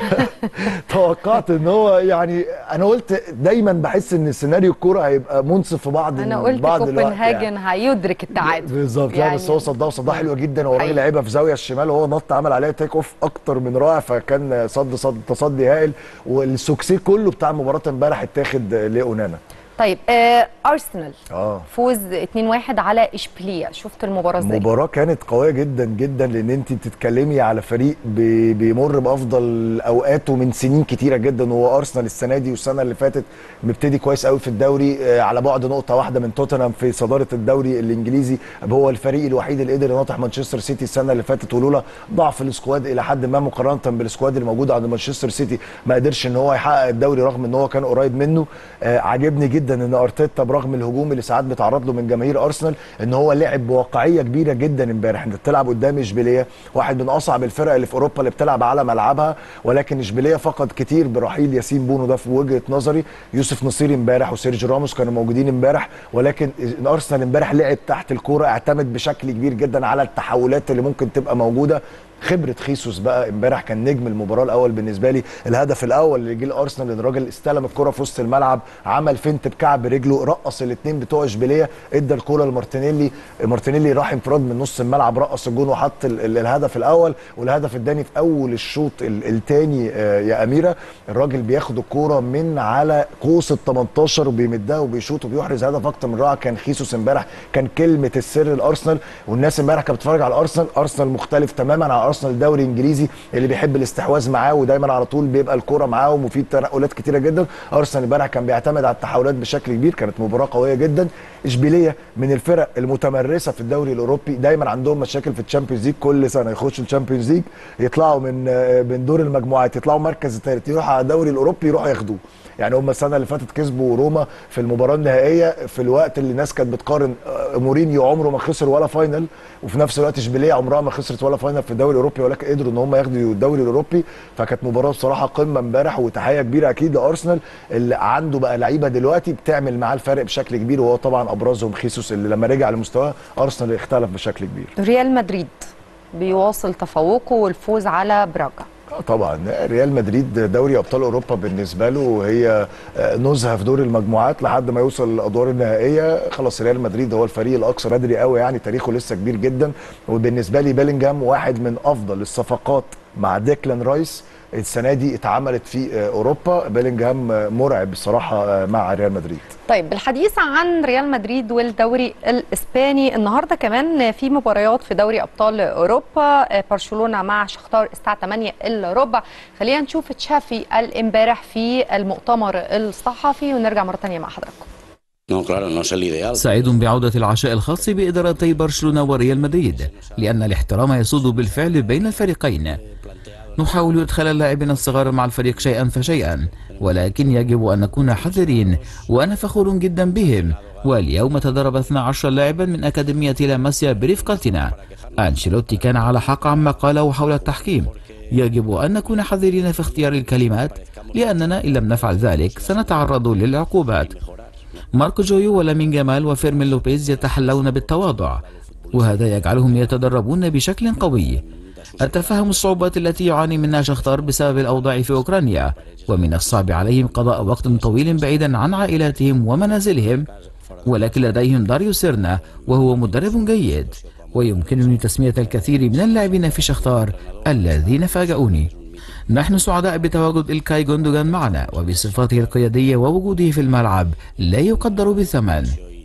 توقعت ان هو يعني انا قلت دايما بحس ان سيناريو الكوره هيبقى منصف في بعض انا قلت بعض الوقت كوبنهاجن هيدرك التعادل بالظبط يعني بس هو صدها وصدها حلوه جدا هو الراجل لعبها في زاويه الشمال وهو نط عمل عليها تيك اوف اكتر من رائع فكان صد صد تصدي هائل والسوكسي كله بتاع مباراه امبارح اتاخد لاونانا طيب آه ارسنال اه فوز 2-1 على اشبيليه شفت المباراه ازاي مباراة كانت قوية جدا جدا لأن أنت بتتكلمي على فريق بي- بيمر بأفضل أوقاته من سنين كتيرة جدا وهو أرسنال السنة دي والسنة اللي فاتت مبتدي كويس قوي في الدوري آه، على بعد نقطة واحدة من توتنهام في صدارة الدوري الإنجليزي هو الفريق الوحيد اللي قدر يناطح مانشستر سيتي السنة اللي فاتت ولولا ضعف السكواد إلى حد ما مقارنة بالسكواد اللي موجود عند مانشستر سيتي ما قدرش إن هو يحقق الدوري رغم إن هو كان قريب منه آه، عاجبني جدا إن أرتيتا برغم الهجوم اللي ساعات بيتعرض له من جماهير أرسنال إن هو لعب بواقعية كبيرة جدا امبارح أنت بتلعب قدام إشبيلية واحد من أصعب الفرق اللي في أوروبا اللي بتلعب على ملعبها ولكن إشبيلية فقد كتير برحيل ياسين بونو ده في وجهة نظري يوسف نصيري امبارح وسيرجيو راموس كانوا موجودين امبارح ولكن ارسنال امبارح لعب تحت الكوره اعتمد بشكل كبير جدا على التحولات اللي ممكن تبقى موجوده خبره خيسوس بقى امبارح كان نجم المباراه الاول بالنسبه لي الهدف الاول اللي جه لارسنال ان الراجل استلم الكره في وسط الملعب عمل فنت بكعب رجله رقص الاثنين بتوع اشبيليه ادى الكوره لمارتينيلي مارتينيلي راح انفراد من نص الملعب رقص الجون وحط ال- ال- الهدف الاول والهدف الثاني في اول الشوط الثاني يا اميره الراجل بياخد الكوره من على قوس ال 18 وبيمدها وبيشوط وبيحرز هدف اكتر من رائع كان خيسوس امبارح كان كلمه السر الارسنال والناس امبارح كانت بتتفرج على ارسنال ارسنال مختلف تماما عن ارسنال الدوري الانجليزي اللي بيحب الاستحواذ معاه ودايما على طول بيبقى الكوره معاهم وفي تنقلات كتيره جدا ارسنال امبارح كان بيعتمد على التحولات بشكل كبير كانت مباراه قويه جدا اشبيليه من الفرق المتمرسه في الدوري الاوروبي دايما عندهم مشاكل في الشامبيونز ليج كل سنه يخشوا الشامبيونز ليج يطلعوا من من دور المجموعات يطلعوا مركز الثالث يروحوا على الدوري الاوروبي يروحوا ياخدوه يعني هم السنه اللي فاتت كسبوا روما في المباراه النهائيه في الوقت اللي الناس كانت بتقارن آه، مورينيو عمره ما خسر ولا فاينل وفي نفس الوقت اشبيليه عمرها ما خسرت ولا فاينل في الدوري الاوروبي ولكن قدروا ان هم ياخدوا الدوري الاوروبي فكانت مباراه بصراحه قمه امبارح وتحيه كبيره اكيد لارسنال اللي عنده بقى لعيبه دلوقتي بتعمل معاه الفرق بشكل كبير وهو طبعا ابرزهم خيسوس اللي لما رجع لمستواه ارسنال اختلف بشكل كبير ريال مدريد بيواصل تفوقه والفوز على براجا آه طبعا ريال مدريد دوري ابطال اوروبا بالنسبه له هي آه، نزهه في دور المجموعات لحد ما يوصل للادوار النهائيه خلاص ريال مدريد هو الفريق الاقصى بدري قوي يعني تاريخه لسه كبير جدا وبالنسبه لي بيلينجهام واحد من افضل الصفقات مع ديكلان رايس السنه دي اتعملت في آه، اوروبا بيلينجهام آه، مرعب بصراحه آه، مع ريال مدريد طيب بالحديث عن ريال مدريد والدوري الاسباني النهارده كمان في مباريات في دوري ابطال اوروبا آه، برشلونه مع شختار الساعه 8 الا ربع خلينا نشوف تشافي الامبارح في المؤتمر الصحفي ونرجع مره ثانيه مع حضراتكم No, claro, no es el ideal. سعيد بعودة العشاء الخاص بإدارتي برشلونة وريال مدريد لأن الاحترام يسود بالفعل بين الفريقين نحاول إدخال اللاعبين الصغار مع الفريق شيئا فشيئا ولكن يجب أن نكون حذرين وأنا فخور جدا بهم واليوم تدرب 12 لاعبا من أكاديمية لاماسيا برفقتنا أنشيلوتي كان على حق عما قاله حول التحكيم يجب أن نكون حذرين في اختيار الكلمات لأننا إن لم نفعل ذلك سنتعرض للعقوبات ماركو جويو ولامين جمال وفيرمين لوبيز يتحلون بالتواضع وهذا يجعلهم يتدربون بشكل قوي أتفهم الصعوبات التي يعاني منها شختار بسبب الأوضاع في أوكرانيا ومن الصعب عليهم قضاء وقت طويل بعيدا عن عائلاتهم ومنازلهم ولكن لديهم داريو سيرنا وهو مدرب جيد ويمكنني تسمية الكثير من اللاعبين في شختار الذين فاجأوني نحن سعداء بتواجد إلكاي جوندوجان معنا وبصفاته القيادية ووجوده في الملعب لا يقدر بثمن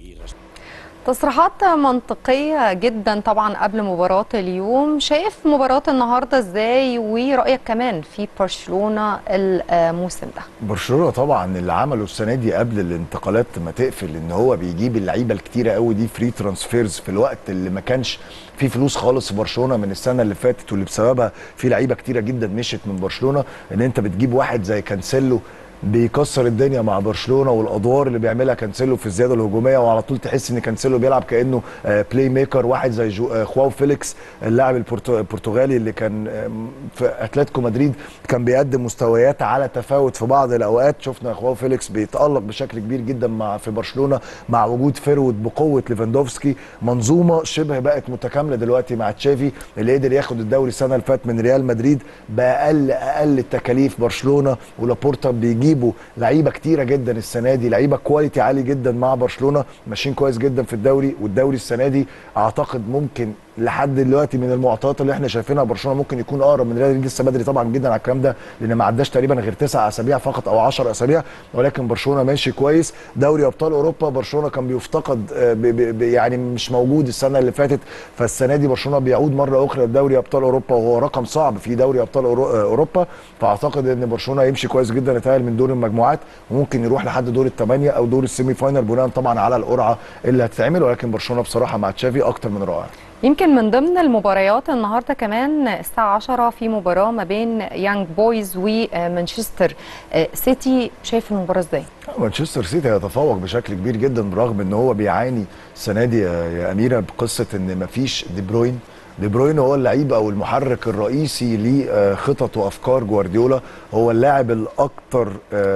تصريحات منطقية جدا طبعا قبل مباراة اليوم شايف مباراة النهاردة ازاي ورأيك كمان في برشلونة الموسم ده برشلونه طبعا اللي عمله السنه دي قبل الانتقالات ما تقفل ان هو بيجيب اللعيبه الكتيره قوي دي فري ترانسفيرز في الوقت اللي ما كانش فيه فلوس خالص في برشلونه من السنه اللي فاتت واللي بسببها في لعيبه كتيره جدا مشت من برشلونه ان انت بتجيب واحد زي كانسيلو بيكسر الدنيا مع برشلونه والادوار اللي بيعملها كانسيلو في الزياده الهجوميه وعلى طول تحس ان كانسيلو بيلعب كانه آه، بلاي ميكر واحد زي جو آه، خواو فيليكس اللاعب البرتو- البرتغالي اللي كان آم، في اتلتيكو مدريد كان بيقدم مستويات على تفاوت في بعض الاوقات شفنا خواو فيليكس بيتالق بشكل كبير جدا مع في برشلونه مع وجود فيرود بقوه ليفاندوفسكي منظومه شبه بقت متكامله دلوقتي مع تشافي اللي قدر ياخد الدوري السنه اللي فاتت من ريال مدريد باقل اقل التكاليف برشلونه ولابورتا بيجيبوا لعيبه كتيره جدا السنه دي لعيبه كواليتي عالي جدا مع برشلونه ماشيين كويس جدا في الدوري والدوري السنه دي اعتقد ممكن لحد دلوقتي من المعطيات اللي احنا شايفينها برشلونه ممكن يكون اقرب من ريال مدريد لسه بدري طبعا جدا على الكلام ده لان ما عداش تقريبا غير تسع اسابيع فقط او 10 اسابيع ولكن برشلونه ماشي كويس دوري ابطال اوروبا برشلونه كان بيفتقد آه، ب- ب- ب- يعني مش موجود السنه اللي فاتت فالسنه دي برشلونه بيعود مره اخرى لدوري ابطال اوروبا وهو رقم صعب في دوري ابطال أورو- آه، اوروبا فاعتقد ان برشلونه يمشي كويس جدا يتاهل من دور المجموعات وممكن يروح لحد دور الثمانيه او دور السيمي فاينال بناء طبعا على القرعه اللي هتتعمل ولكن برشلونه بصراحه مع تشافي اكتر من رائع يمكن من ضمن المباريات النهارده كمان الساعة 10 في مباراة ما بين يانج بويز ومانشستر آه، سيتي شايف المباراة ازاي؟ مانشستر سيتي هيتفوق بشكل كبير جدا برغم ان هو بيعاني السنه دي يا يا اميره بقصه ان مفيش دي بروين دي بروين هو اللعيب او المحرك الرئيسي لخطط وافكار جوارديولا هو اللاعب الاكثر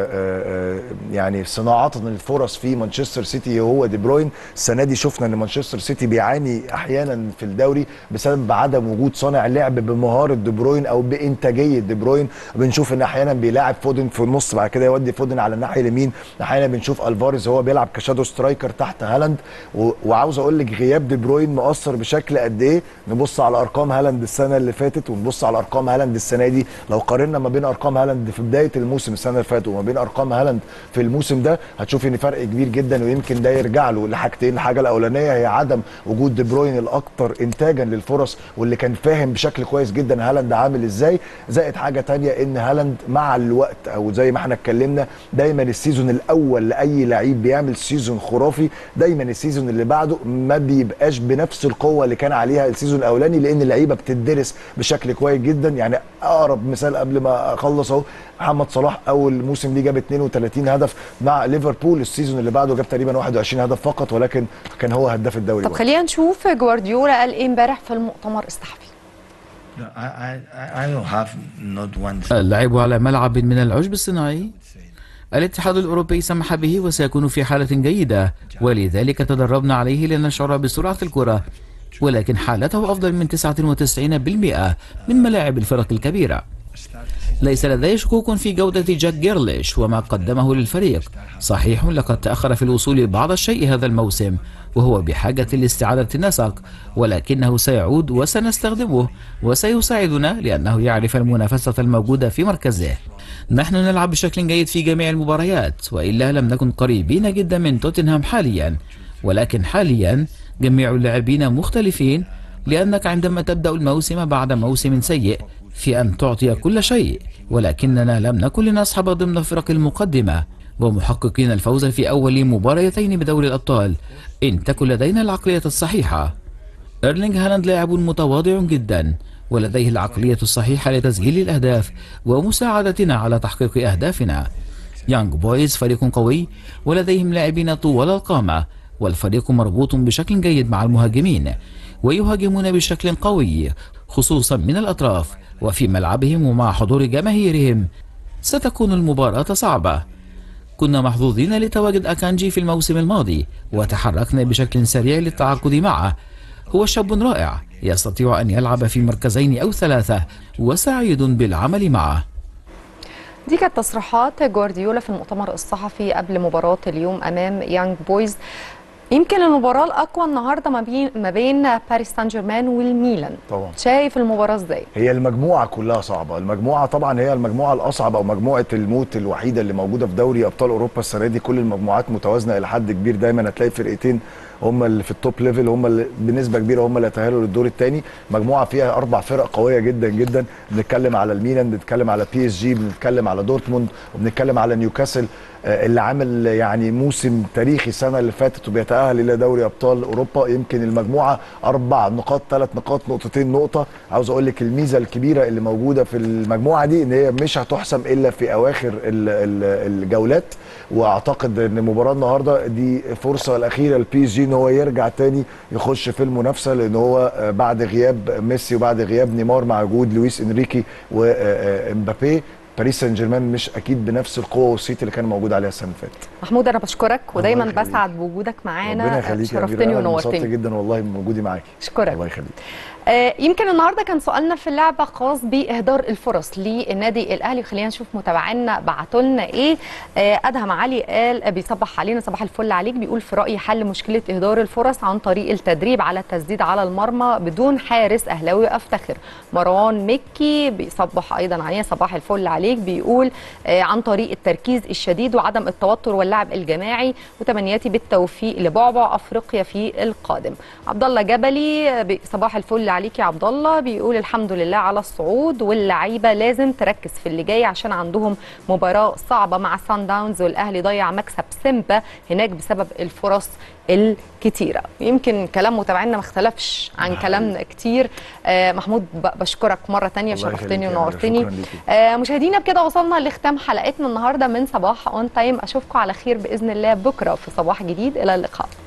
يعني صناعه للفرص في مانشستر سيتي هو دي بروين السنه دي شفنا ان مانشستر سيتي بيعاني احيانا في الدوري بسبب عدم وجود صانع لعب بمهاره دي بروين او بانتاجيه دي بروين بنشوف ان احيانا بيلاعب فودن في النص بعد كده يودي فودن على الناحيه اليمين احيانا بنشوف الفاريز هو بيلعب كشادو سترايكر تحت هالاند و- وعاوز اقول لك غياب دي بروين مؤثر بشكل قد ايه نبص على ارقام هالاند السنه اللي فاتت ونبص على ارقام هالاند السنه دي لو قارنا ما بين ارقام هالاند في بدايه الموسم السنه اللي فاتت وما بين ارقام هالاند في الموسم ده هتشوف ان فرق كبير جدا ويمكن ده يرجع له لحاجتين الحاجه الاولانيه هي عدم وجود دي بروين الاكثر انتاجا للفرص واللي كان فاهم بشكل كويس جدا هالاند عامل ازاي زائد حاجه تانية ان هالاند مع الوقت او زي ما احنا اتكلمنا دايما السيزون الاول لاي لعيب بيعمل سيزون خرافي دايما السيزون اللي بعده ما بيبقاش بنفس القوه اللي كان عليها السيزون الاولاني لان اللعيبه بتدرس بشكل كويس جدا يعني اقرب مثال قبل ما اخلص اهو محمد صلاح اول موسم ليه جاب 32 هدف مع ليفربول السيزون اللي بعده جاب تقريبا 21 هدف فقط ولكن كان هو هداف الدوري طب برضه. خلينا نشوف جوارديولا قال ايه امبارح في المؤتمر الصحفي No, I, I, I- I don't have not one. اللعب على ملعب من العشب الصناعي الاتحاد الأوروبي سمح به وسيكون في حالة جيدة ولذلك تدربنا عليه لنشعر بسرعة الكرة ولكن حالته أفضل من 99% من ملاعب الفرق الكبيرة ليس لدي شكوك في جودة جاك جيرليش وما قدمه للفريق صحيح لقد تأخر في الوصول بعض الشيء هذا الموسم وهو بحاجة لاستعادة النسق ولكنه سيعود وسنستخدمه وسيساعدنا لأنه يعرف المنافسة الموجودة في مركزه نحن نلعب بشكل جيد في جميع المباريات وإلا لم نكن قريبين جدا من توتنهام حاليا ولكن حاليا جميع اللاعبين مختلفين لأنك عندما تبدأ الموسم بعد موسم سيء في أن تعطي كل شيء ولكننا لم نكن لنصحب ضمن الفرق المقدمة ومحققين الفوز في أول مباريتين بدوري الأبطال إن تكن لدينا العقلية الصحيحة إيرلينغ هالاند لاعب متواضع جدا ولديه العقلية الصحيحة لتسجيل الأهداف ومساعدتنا على تحقيق أهدافنا يانج بويز فريق قوي ولديهم لاعبين طوال القامة والفريق مربوط بشكل جيد مع المهاجمين ويهاجمون بشكل قوي خصوصا من الأطراف وفي ملعبهم ومع حضور جماهيرهم ستكون المباراة صعبة كنا محظوظين لتواجد أكانجي في الموسم الماضي وتحركنا بشكل سريع للتعاقد معه هو شاب رائع يستطيع أن يلعب في مركزين أو ثلاثة وسعيد بالعمل معه دي كانت تصريحات جوارديولا في المؤتمر الصحفي قبل مباراة اليوم أمام يانج بويز يمكن المباراة الأقوى النهاردة ما بين ما بين باريس سان جيرمان والميلان طبعا شايف المباراة ازاي؟ هي المجموعه كلها صعبه المجموعه طبعا هي المجموعه الاصعب او مجموعه الموت الوحيده اللي موجوده في دوري ابطال اوروبا السنه دي كل المجموعات متوازنه الى حد كبير دايما هتلاقي فرقتين هم اللي في التوب ليفل هم اللي بنسبه كبيره هم اللي يتاهلوا للدور الثاني مجموعه فيها اربع فرق قويه جدا جدا بنتكلم على الميلان بنتكلم على بي اس جي بنتكلم على دورتموند وبنتكلم على نيوكاسل آه، اللي عامل يعني موسم تاريخي السنه اللي فاتت وبيتاهل الى دوري ابطال اوروبا يمكن المجموعه اربع نقاط ثلاث نقاط نقطتين نقطه عاوز اقول لك الميزه الكبيره اللي موجوده في المجموعه دي ان هي مش هتحسم الا في اواخر ال- ال- الجولات واعتقد ان مباراه النهارده دي فرصه الاخيره للبي اس جي ان هو يرجع تاني يخش في المنافسه لان هو آه، بعد غياب ميسي وبعد غياب نيمار مع وجود لويس انريكي وامبابي باريس سان جيرمان مش اكيد بنفس القوه والصيت اللي كان موجود عليها السنه اللي فاتت محمود أنا بشكرك ودايما يخليك. بسعد بوجودك معانا ربنا يخليك يا أميرة، شرفتني أنا انبسطت ونورتني جدا والله من وجودي معاكي أشكرك الله يخليك آه، يمكن النهارده كان سؤالنا في اللعبه خاص باهدار الفرص للنادي الاهلي خلينا نشوف متابعينا بعتوا لنا ايه آه، ادهم علي قال بيصبح علينا صباح الفل عليك بيقول في رايي حل مشكله اهدار الفرص عن طريق التدريب على التسديد على المرمى بدون حارس اهلاوي افتخر مروان مكي بيصبح ايضا علينا صباح الفل عليك بيقول آه، عن طريق التركيز الشديد وعدم التوتر واللعب الجماعي وتمنياتي بالتوفيق لبعبع افريقيا في القادم عبد الله جبلي آه، صباح الفل عليك يا عبد الله بيقول الحمد لله على الصعود واللعيبه لازم تركز في اللي جاي عشان عندهم مباراه صعبه مع سان داونز والاهلي ضيع مكسب سيمبا هناك بسبب الفرص الكتيره يمكن كلام متابعينا ما اختلفش عن كلامنا كتير آه محمود ب- بشكرك مره تانية الله شرفتني يخليك يا أميرة، ونورتني شكراً ليكي. آه مشاهدينا بكده وصلنا لختام حلقتنا النهارده من صباح اون تايم اشوفكم على خير باذن الله بكره في صباح جديد الى اللقاء